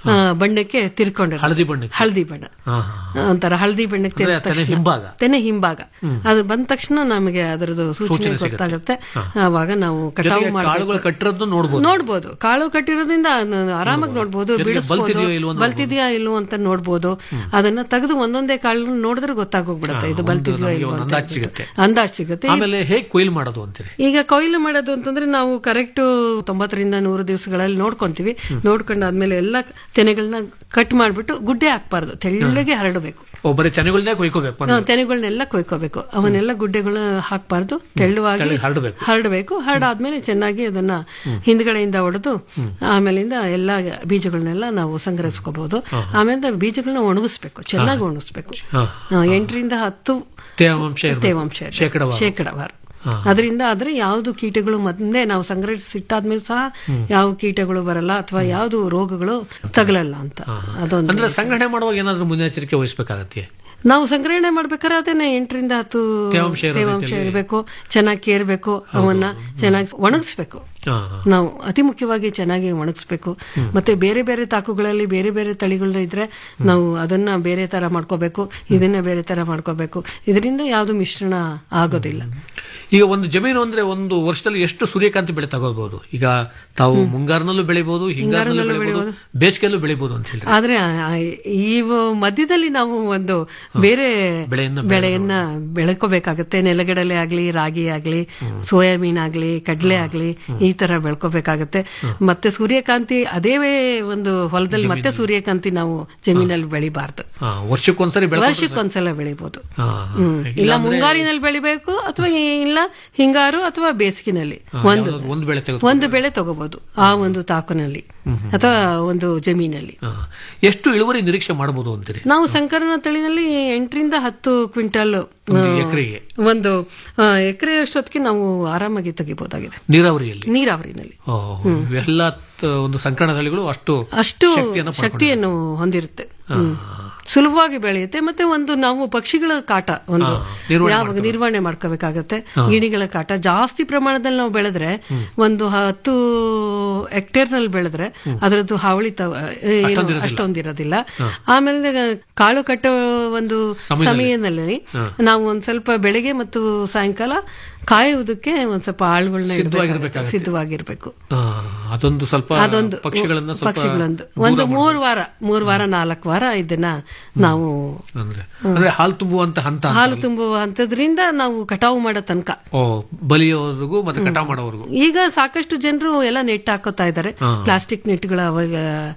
ಆ, ಬಣ್ಣಕ್ಕೆ ತಿರ್ಕೊಂಡಿರ್ತದೆ ಹಳದಿ ಬಣ್ಣಕ್ಕೆ ಹಳದಿ ಬಣ್ಣ ಹಾ, ಒಂಥರ ಹಳದಿ ಬಣ್ಣಕ್ಕೆ ಅಂದ್ರೆ ತಿರುಗಿದ ತೆನೆ ತಕ್ಷಣ ಹಿಂಭಾಗ. ತೆನೆ ಹಿಂಭಾಗ ಹ್ಮ್. ಅದು ಬಂದ ತಕ್ಷಣ ನಮಗೆ ಅದರದ್ದು ಸೂಚನೆ ಸೂಚನೆ ಸಿಗುತ್ತೆ. ಗೊತ್ತಾಗುತ್ತೆ ಹಾ. ಆವಾಗ ನಾವು ಕಟಾವು ಜೊತೆಗೆ ಕಾಳುಗಳು ಮಾಡಬೇಕು ಕಟ್ಟಿರೋದು ನೋಡ್ಬೋದು ನೋಡ್ಬೋದು ಕಾಳು ಕಟ್ಟಿರೋದ್ರಿಂದ ಅದನ್ನ ಆರಾಮಾಗಿ ನೋಡ್ಬೋದು ಜೊತೆಗೆ ಬಿಡಿಸ್ಬೋದು ಬಲ್ತಿದೆಯೋ ಇಲ್ವೋ ಅಂತ ಬಲ್ತಿದೆಯಾ ಇಲ್ವೋ ಅಂತ ನೋಡ್ಬೋದು ಅದನ್ನ ತೆಗೆದು ಒಂದೊಂದೇ ಕಾಳು ನೋಡಿದ್ರೆ ಗೊತ್ತಾಗೋಗ್ಬಿಡುತ್ತೆ ಇದು ಒಂದು ಬಲ್ತಿದೆಯೋ ನಮಗೆ ಇಲ್ವೋ ಒಂದು ಅಂತ ಅಂದಾಜು ಸಿಗುತ್ತೆ ಅಂದಾಜ್ ಸಿಗುತ್ತೆ ಆಮೇಲೆ ಹೇಗೆ ಕೊಯ್ಲು ಮಾಡೋದು ಅಂತೀರಿ ಈಗ ಕೊಯ್ಲು ಮಾಡೋದು ಅಂತಂದ್ರೆ ನಾವು ಕರೆಕ್ಟ್ ತೊಂಬತ್ತರಿಂದ ನೂರು ದಿವಸಗಳಲ್ಲಿ ನೋಡ್ಕೊಂತೀವಿ ನೋಡ್ಕೊಂಡಾದ್ಮೇಲೆ ಎಲ್ಲ ತೆನೆಗಳನ್ನ ಕಟ್ ಮಾಡ್ಬಿಟ್ಟು ಗುಡ್ಡೆ ಹಾಕ್ಬಾರ್ದು ತೆಳ್ಳಗೆ ಹರಡಬೇಕು ಒಬ್ಬರೇ ಚೆನ್ನಗಳನ್ನೇ ಕೊಯ್ಕೋಬೇಕು ಆ, ತೆನೆಗಳನ್ನೆಲ್ಲ ಕೊಯ್ಕೋಬೇಕು ಅವನ್ನೆಲ್ಲ ಗುಡ್ಡೆಗಳನ್ನ ಹಾಕ್ಬಾರ್ದು ತೆಳ್ಳುವಾಗಿ ತೆಳ್ಳಗೆ ಹರಡ್ಬೇಕು. ಹರಡಬೇಕು ಹರಡಾದ್ಮೇಲೆ ಚೆನ್ನಾಗಿ ಅದನ್ನ ಹಿಂದ್ಗಡೆಯಿಂದ ಹೊಡೆದು ಆಮೇಲಿಂದ ಎಲ್ಲ ಬೀಜಗಳನ್ನೆಲ್ಲ ನಾವು ಸಂಗ್ರಹಿಸ್ಕೋಬಹುದು ಆಮೇಲೆ ಬೀಜಗಳನ್ನ ಒಣಗಿಸ್ಬೇಕು ಚೆನ್ನಾಗಿ ಒಣಗಿಸ್ಬೇಕು ಹಾ. ಆ, ಎಂಟರಿಂದ ಹತ್ತು ತೇವಾಂಶ ಇರ್ಬೇಕು. ತೇವಾಂಶ ಇರ್ಬೇಕು. ಶೇಕಡಾವಾರು. ಶೇಕಡಾವಾರು ಹಾ. ಅದರಿಂದ ಆದ್ರೆ ಯಾವ್ದು ಕೀಟಗಳು ಮೊದಲೇ ನಾವು ಸಂಗ್ರಹಿಸಿಟ್ಟಾದ್ಮೇಲೆ ಸಹ ಯಾವ ಕೀಟಗಳು ಬರಲ್ಲ ಅಥವಾ ಯಾವ್ದು ರೋಗಗಳು ತಗಲಲ್ಲ ಅಂತ ಅದೊಂದು ಅಂದ್ರೆ ಸಂಗ್ರಹಣೆ ಮಾಡುವಾಗ ಏನಾದ್ರೂ ಮುನ್ನೆಚ್ಚರಿಕೆ ವಹಿಸಬೇಕಾಗತ್ತೆ ನಾವು ಸಂಗ್ರಹಣೆ ಮಾಡ್ಬೇಕಾದ್ರೆ ಅದೇನೆ ಎಂಟರಿಂದ ಹತ್ತು ತೇವಾಂಶ ಇರೋ ತೇವಾಂಶ ರೀತಿಯಲ್ಲಿ. ಇರಬೇಕು ಚೆನ್ನಾಗಿ ಕೇರ್ಬೇಕು ಅವನ್ನ ಚೆನ್ನಾಗಿ ಒಣಗಿಸ್ಬೇಕು ಹಾ, ನಾವು ಅತಿ ಮುಖ್ಯವಾಗಿ ಚೆನ್ನಾಗಿ ಒಣಗಿಸ್ಬೇಕು ಮತ್ತೆ ಬೇರೆ ಬೇರೆ ತಾಕುಗಳಲ್ಲಿ ಬೇರೆ ಬೇರೆ ತಳಿಗಳು ಇದ್ರೆ ನಾವು ಅದನ್ನ ಬೇರೆ ತರ ಮಾಡ್ಕೋಬೇಕು ಇದನ್ನ ಬೇರೆ ತರ ಮಾಡ್ಕೋಬೇಕು ಇದರಿಂದ ಯಾವ್ದು ಮಿಶ್ರಣ ಆಗೋದಿಲ್ಲ ಈಗ ಒಂದು ಜಮೀನು ಅಂದ್ರೆ ಒಂದು ವರ್ಷದಲ್ಲಿ ಎಷ್ಟು ಸೂರ್ಯಕಾಂತಿ ಬೆಳೆ ತಗೋಬಹುದು ಈಗ ತಾವು ಮುಂಗಾರಿನಲ್ಲೂ ಬೆಳಿಬಹುದು ಹಿಂಗಾರಿನಲ್ಲೂ ಹಿಂಗಾರಿನಲ್ಲೂ ಬೆಳಿಬಹುದು ಬೇಸಿಗೆಯಲ್ಲೂ ಬೆಳಿಬಹುದು ಅಂತ ಹೇಳಿ ಆದ್ರೆ ಆ- ಈ ವ- ಮಧ್ಯದಲ್ಲಿ ನಾವು ಒಂದು ಬೇರೆ ಬೆಳೆಯನ್ನ ಬೆಳೆಯನ್ನ ಬೆಳ್ಕೋಬೇಕಾಗತ್ತೆ ನೆಲಗಡಲೆ ಆಗ್ಲಿ ರಾಗಿ ಆಗ್ಲಿ ಸೋಯಾಬೀನ್ ಆಗ್ಲಿ ಕಡಲೆ ಆಗ್ಲಿ ಈ ತರ ಬೆಳ್ಕೋಬೇಕಾಗತ್ತೆ ಮತ್ತೆ ಸೂರ್ಯಕಾಂತಿ ಅದೇ ಒಂದು ಹೊಲದಲ್ಲಿ ಮತ್ತೆ ಸೂರ್ಯಕಾಂತಿ ನಾವು ಜಮೀನಲ್ಲಿ ಬೆಳಿಬಾರ್ದು ಹಾ, ವರ್ಷಕ್ಕೊಂದ್ಸರಿ ಬೆಳೆ ವರ್ಷಕ್ಕೊಂದ್ಸಲ ಬೆಳಿಬಹುದು ಹಾ, ಹ್ಮ್. ಇಲ್ಲ ಇಲ್ಲಾಂದ್ರೆ- ಮುಂಗಾರಿನಲ್ಲಿ ಬೆಳಿಬೇಕು ಅಥವಾ ಇಲ್ಲ ಹಿಂಗಾರು ಅಥವಾ ಬೇಸಿಗೆನಲ್ಲಿ ಹಾ, ಒಂದು ಯಾವ್ದಾದ್ರು ಒಂದು ಬೆಳೆ ತೆಗೆದು ಒಂದು ಬೆಳೆ ತಗೋಬಹುದು ಆ ಒಂದು ತಾಕುನಲ್ಲಿ ಅಥವಾ ಒಂದು ಜಮೀನಲ್ಲಿ ಹಾ. ಎಷ್ಟು ಇಳುವರಿ ನಿರೀಕ್ಷೆ ಮಾಡಬಹುದು ಅಂತೀರಿ ನಾವು ಸಂಕರಣ ತಳಿನಲ್ಲಿ ಎಂಟರಿಂದ ಹತ್ತು ಕ್ವಿಂಟಲ್ ಒಂದು ಎಕರೆಗೆ ಒಂದು ಎಕರೆ ಅಷ್ಟೊತ್ತಿಗೆ ನಾವು ಆರಾಮಾಗಿ ತೆಗಿಬಹುದಾಗಿದೆ ನೀರಾವರಿಯಲ್ಲಿ ನೀರಾವರಿನಲ್ಲಿ ಓ, ಎಲ್ಲ ತ- ಒಂದು ಸಂಕರಣ ತಳಿಗಳು ಅಷ್ಟು ಅಷ್ಟು ಶಕ್ತಿಯನ್ನ ಪಡ್ಕೊಂಡಿದೆ. ಶಕ್ತಿಯನ್ನು ಹೊಂದಿರುತ್ತೆ ಹ್ಮ್. ಸುಲಭವಾಗಿ ಬೆಳೆಯುತ್ತೆ ಮತ್ತೆ ಒಂದು ನಾವು ಪಕ್ಷಿಗಳ ಕಾಟ ಒಂದು ಹಾ, ನಿರ್ವಹಣೆ ಯಾವಾಗ ನಿರ್ವಹಣೆ ಮಾಡ್ಕೋಬೇಕಾಗತ್ತೆ ಗಿಣಿಗಳ ಕಾಟ ಜಾಸ್ತಿ ಪ್ರಮಾಣದಲ್ಲಿ ನಾವು ಬೆಳೆದ್ರೆ ಒಂದು ಹತ್ತು ಹೆಕ್ಟೇರ್ ನಲ್ಲಿ ಬೆಳೆದ್ರೆ ಅದರದ್ದು ಹಾವಳಿ ತ- ಏನು ಅಷ್ಟೊಂದಿರೋದಿಲ್ಲ. ಅಷ್ಟೊಂದಿರೋದಿಲ್ಲ ಆಮೇಲೆ ಕಾಳು ಕಟ್ಟೋ ಒಂದು ಸಮಯದಲ್ಲಿ ನಾವು ಒಂದ್ ಸ್ವಲ್ಪ ಬೆಳಿಗ್ಗೆ ಮತ್ತು ಸಾಯಂಕಾಲ ಕಾಯುವುದಕ್ಕೆ ಒಂದ್ ಸ್ವಲ್ಪ ಆಳುಗಳನ್ನ ಸಿದ್ಧವಾಗಿರ್ಬೇಕಾಗತ್ತೆ. ಸಿದ್ಧವಾಗಿರ್ಬೇಕು ಆ, ಅದೊಂದು ಸ್ವಲ್ಪ ಅದೊಂದು ಪಕ್ಷಿಗಳನ್ನ ಸ್ವಲ್ಪ ಪಕ್ಷಿಗಳೊಂದು ದೂರ ಒಂದು ಮಾಡ್ಬೇಕು. ಮೂರು ವಾರ ಮೂರು ವಾರ ನಾಲ್ಕು ವಾರ ಇದನ್ನ ನಾವು ಅಂದ್ರೆ ಅಂದ್ರೆ ಹಾಲು ತುಂಬುವಂತ ಹಂತ ಅಂತ. ಹಾಲು ತುಂಬುವ ಹಂತದ್ರಿಂದ ನಾವು ಕಟಾವು ಮಾಡೋ ತನಕ ಓ ಬಲಿಯೋವರೆಗೂ ಮತ್ತೆ ಕಟಾವ್ ಮಾಡೋವರೆಗೂ ಈಗ ಸಾಕಷ್ಟು ಜನರು ಎಲ್ಲ ನೆಟ್ ಹಾಕೋತಾ ಇದ್ದಾರೆ ಹಾ. ಪ್ಲಾಸ್ಟಿಕ್ ನೆಟ್ಗಳ ಅವಾಗ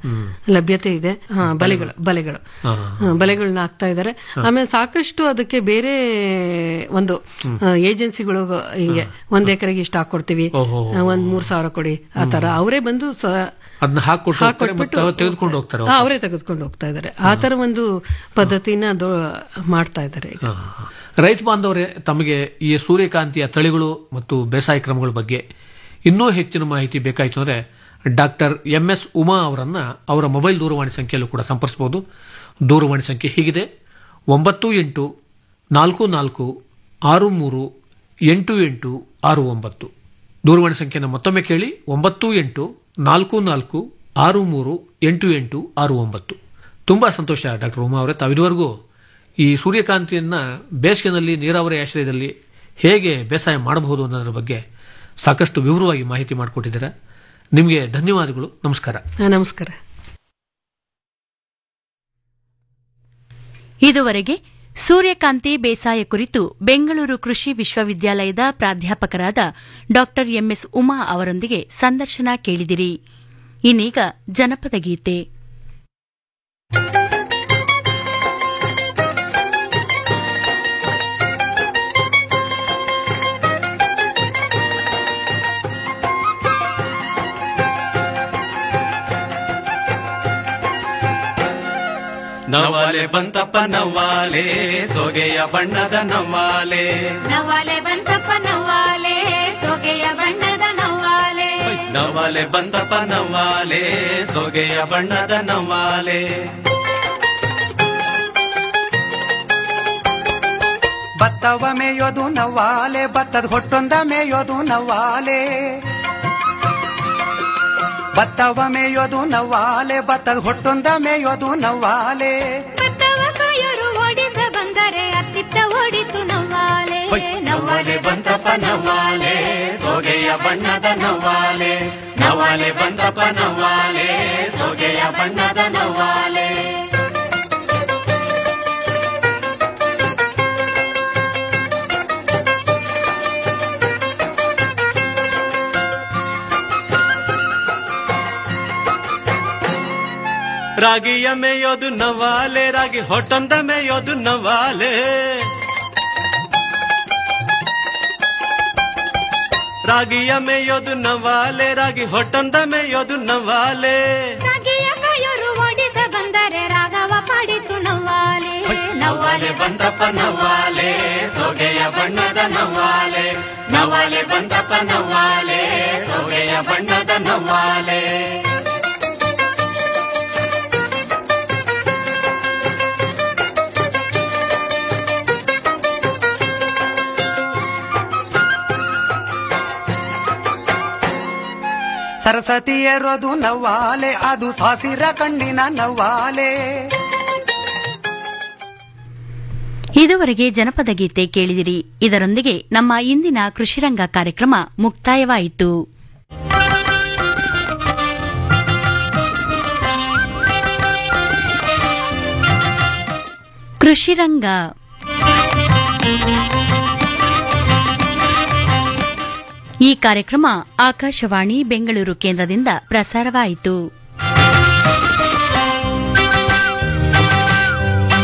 ಲಭ್ಯತೆ ಇದೆ ಹಾ, ಬಲೆಗಳು ಬಲೆಗಳು ಹಾ. ಹಾ, ಬಲೆಗಳನ್ನ ಹಾಕ್ತಾ ಇದ್ದಾರೆ ಆಮೇಲೆ ಸಾಕಷ್ಟು ಅದಕ್ಕೆ ಬೇರೆ ಒಂದು ಏಜೆನ್ಸಿಗಳು ಹಿಂಗೆ ಒಂದ್ ಎಕರೆಗೆ ಇಷ್ಟ ಹಾಕೊಡ್ತೀವಿ ಓಹೋ. ಆ, ಒಂದ್ ಮೂರ್ ಸಾವಿರ ಕೊಡಿ ಆ ತರ ಅವರೇ ಬಂದು ಸ- ಅದನ್ನ ಹಾಕೊಟ್ಟು ಹೋಗ್ತಾರೆ ಮತ್ತೆ ಹಾಕೊಟ್ಬಿಟ್ಟು ಅವ್ರು ತೆಗೆದುಕೊಂಡು ಹೋಗ್ತಾರೆ ಹಾ, ಅವರೇ ತೆಗೆದುಕೊಂಡು ಹೋಗ್ತಾ ಇದ್ದಾರೆ ಆ ತರ ಒಂದು ಪದ್ಧತಿನ ದೊ- ಮಾಡ್ತಾ ಇದ್ದಾರೆ ಈಗ ರೈತ ಬಾಂಧವರೇ ತಮಗೆ ಈ ಸೂರ್ಯಕಾಂತಿಯ ತಳಿಗಳು ಮತ್ತು ಬೇಸಾಯ ಕ್ರಮಗಳ ಬಗ್ಗೆ ಇನ್ನೂ ಹೆಚ್ಚಿನ ಮಾಹಿತಿ ಬೇಕಾಯಿತು ಅಂದರೆ ಡಾಕ್ಟರ್ ಎಂ ಎಸ್ ಉಮಾ ಅವರನ್ನ ಅವರ ಮೊಬೈಲ್ ದೂರವಾಣಿ ಸಂಖ್ಯೆಯಲ್ಲೂ ಕೂಡ ಸಂಪರ್ಸಬಹುದು ದೂರವಾಣಿ ಸಂಖ್ಯೆ ಹೀಗಿದೆ ಒಂಬತ್ತು ಎಂಟು ನಾಲ್ಕು ನಾಲ್ಕು ಆರು ಮೂರು ಎಂಟು ಎಂಟು ಆರು ಒಂಬತ್ತು ದೂರವಾಣಿ ಸಂಖ್ಯೆಯನ್ನು ಮತ್ತೊಮ್ಮೆ ಕೇಳಿ ಒಂಬತ್ತು ಎಂಟು ನಾಲ್ಕು ನಾಲ್ಕು ಆರು ಮೂರು ಎಂಟು ಎಂಟು ಆರು ಒಂಬತ್ತು ತುಂಬಾ ಸಂತೋಷ ಡಾಕ್ಟರ್ ಉಮಾ ಅವರೇ ತಾವಿದುವರೆಗೂ ಈ ಸೂರ್ಯಕಾಂತಿಯನ್ನ ಬೇಸಿಗೆನಲ್ಲಿ ನೀರಾವರಿ ಆಶ್ರಯದಲ್ಲಿ ಹೇಗೆ ಬೇಸಾಯ ಮಾಡಬಹುದು ಅನ್ನೋದ್ರ ಬಗ್ಗೆ ಸಾಕಷ್ಟು ವಿವರವಾಗಿ ಮಾಹಿತಿ ಮಾಡಿಕೊಟ್ಟಿದ್ದೀರಾ ನಿಮಗೆ ಧನ್ಯವಾದಗಳು ನಮಸ್ಕಾರ ಹಾ, ನಮಸ್ಕಾರ ಇದುವರೆಗೆ ಸೂರ್ಯಕಾಂತಿ ಬೇಸಾಯ ಕುರಿತು ಬೆಂಗಳೂರು ಕೃಷಿ ವಿಶ್ವವಿದ್ಯಾಲಯದ ಪ್ರಾಧ್ಯಾಪಕರಾದ ಡಾ ಎಂಎಸ್ ಉಮಾ ಅವರೊಂದಿಗೆ ಸಂದರ್ಶನ ಕೇಳಿದಿರಿ ಇನ್ನೀಗ ಜನಪದ ಗೀತೆ ನವಾಲೆ ಬಂತಪ್ಪ ನವಾಲೆ ಸೊಗೆಯ ಬಣ್ಣದ ನವಾಲೆ ನವಾಲೆ ಬಂತಪ್ಪ ನವ್ವಾಲೆ ಸೊಗೆಯ ಬಣ್ಣದ ನವ್ವಾಲೆ ನವಾಲೆ ಬಂತಪ್ಪ ನವಾಲೆ ಸೊಗೆಯ ಬಣ್ಣದ ನವಾಲೆ ಭತ್ತವ ಮೇಯೋದು ನವ್ವಾಲೆ ಭತ್ತದ ಹೊಟ್ಟೊಂದ ಮೇಯೋದು ನವ್ವಾಲೆ ಭತ್ತವ ಮೇಯೋದು ನವ್ವಾಲೆ ಭತ್ತದ ಹೊಟ್ಟೊಂದ ಮೇಯೋದು ನವ್ವಾಲೆ ಭತ್ತವ ಕಾಯರು ಓಡಿಸ ಬಂದರೆ ಅತ್ತಿತ್ತ ಓಡಿತು ನವ್ವಾಲೆ ನವ್ವಾಲೆ ಬಂತಪ್ಪ ನವ್ವಾಲೆ ಸೋಗೆಯ ಬಣ್ಣದ ನವ್ವಾಲೆ ನವ್ವಾಲೆ ಬಂತಪ್ಪ ನವ್ವಾಲೆ ಸೋಗೆಯ ಬಣ್ಣದ ನವ್ವಾಲೆ ರಾಗಿಯ ಮೇಯೋದು ನವಾಲೆ ರಾಗಿ ಹೊಟ್ಟೊಂದ ಮೇಯೋದು ನವಾಲೆ ರಾಗಿಯ ಮೇಯೋದು ನವಾಲೆ ರಾಗಿ ಹೊಟ್ಟೊಂದ ಮೇಯೋದು ನವಾಲೆ ರಾಗಿಯ ಕಾಯರು ಓಡಿಸ ಬಂದರೆ ರಾಗವ ಪಾಡಿತು ನವ್ವಾಲೆ ನವ್ವಾಲೆ ಬಂತಪ್ಪ ನವ್ವಾಲೆ ಸೋಗೆಯ ಬಣ್ಣದ ನವ್ವಾಲೆ ನವ್ವಾಲೆ ಬಂತಪ್ಪ ನವ್ವಾಲೆ ಸೋಗೆಯ ಬಣ್ಣದ ನವ್ವಾಲೆ ಸರಸ್ವತಿ ಏರೋದು ನವ್ವಾಲೆ ಅದು ಸಾಸಿರ ಕಣ್ಣಿನ ನವ್ವಾಲೆ ಇದುವರೆಗೆ ಜನಪದ ಗೀತೆ ಕೇಳಿದಿರಿ ಇದರೊಂದಿಗೆ ನಮ್ಮ ಇಂದಿನ ಕೃಷಿರಂಗ ಕಾರ್ಯಕ್ರಮ ಮುಕ್ತಾಯವಾಯಿತು ಕೃಷಿರಂಗ ಈ ಕಾರ್ಯಕ್ರಮ ಆಕಾಶವಾಣಿ ಬೆಂಗಳೂರು ಕೇಂದ್ರದಿಂದ ಪ್ರಸಾರವಾಯಿತು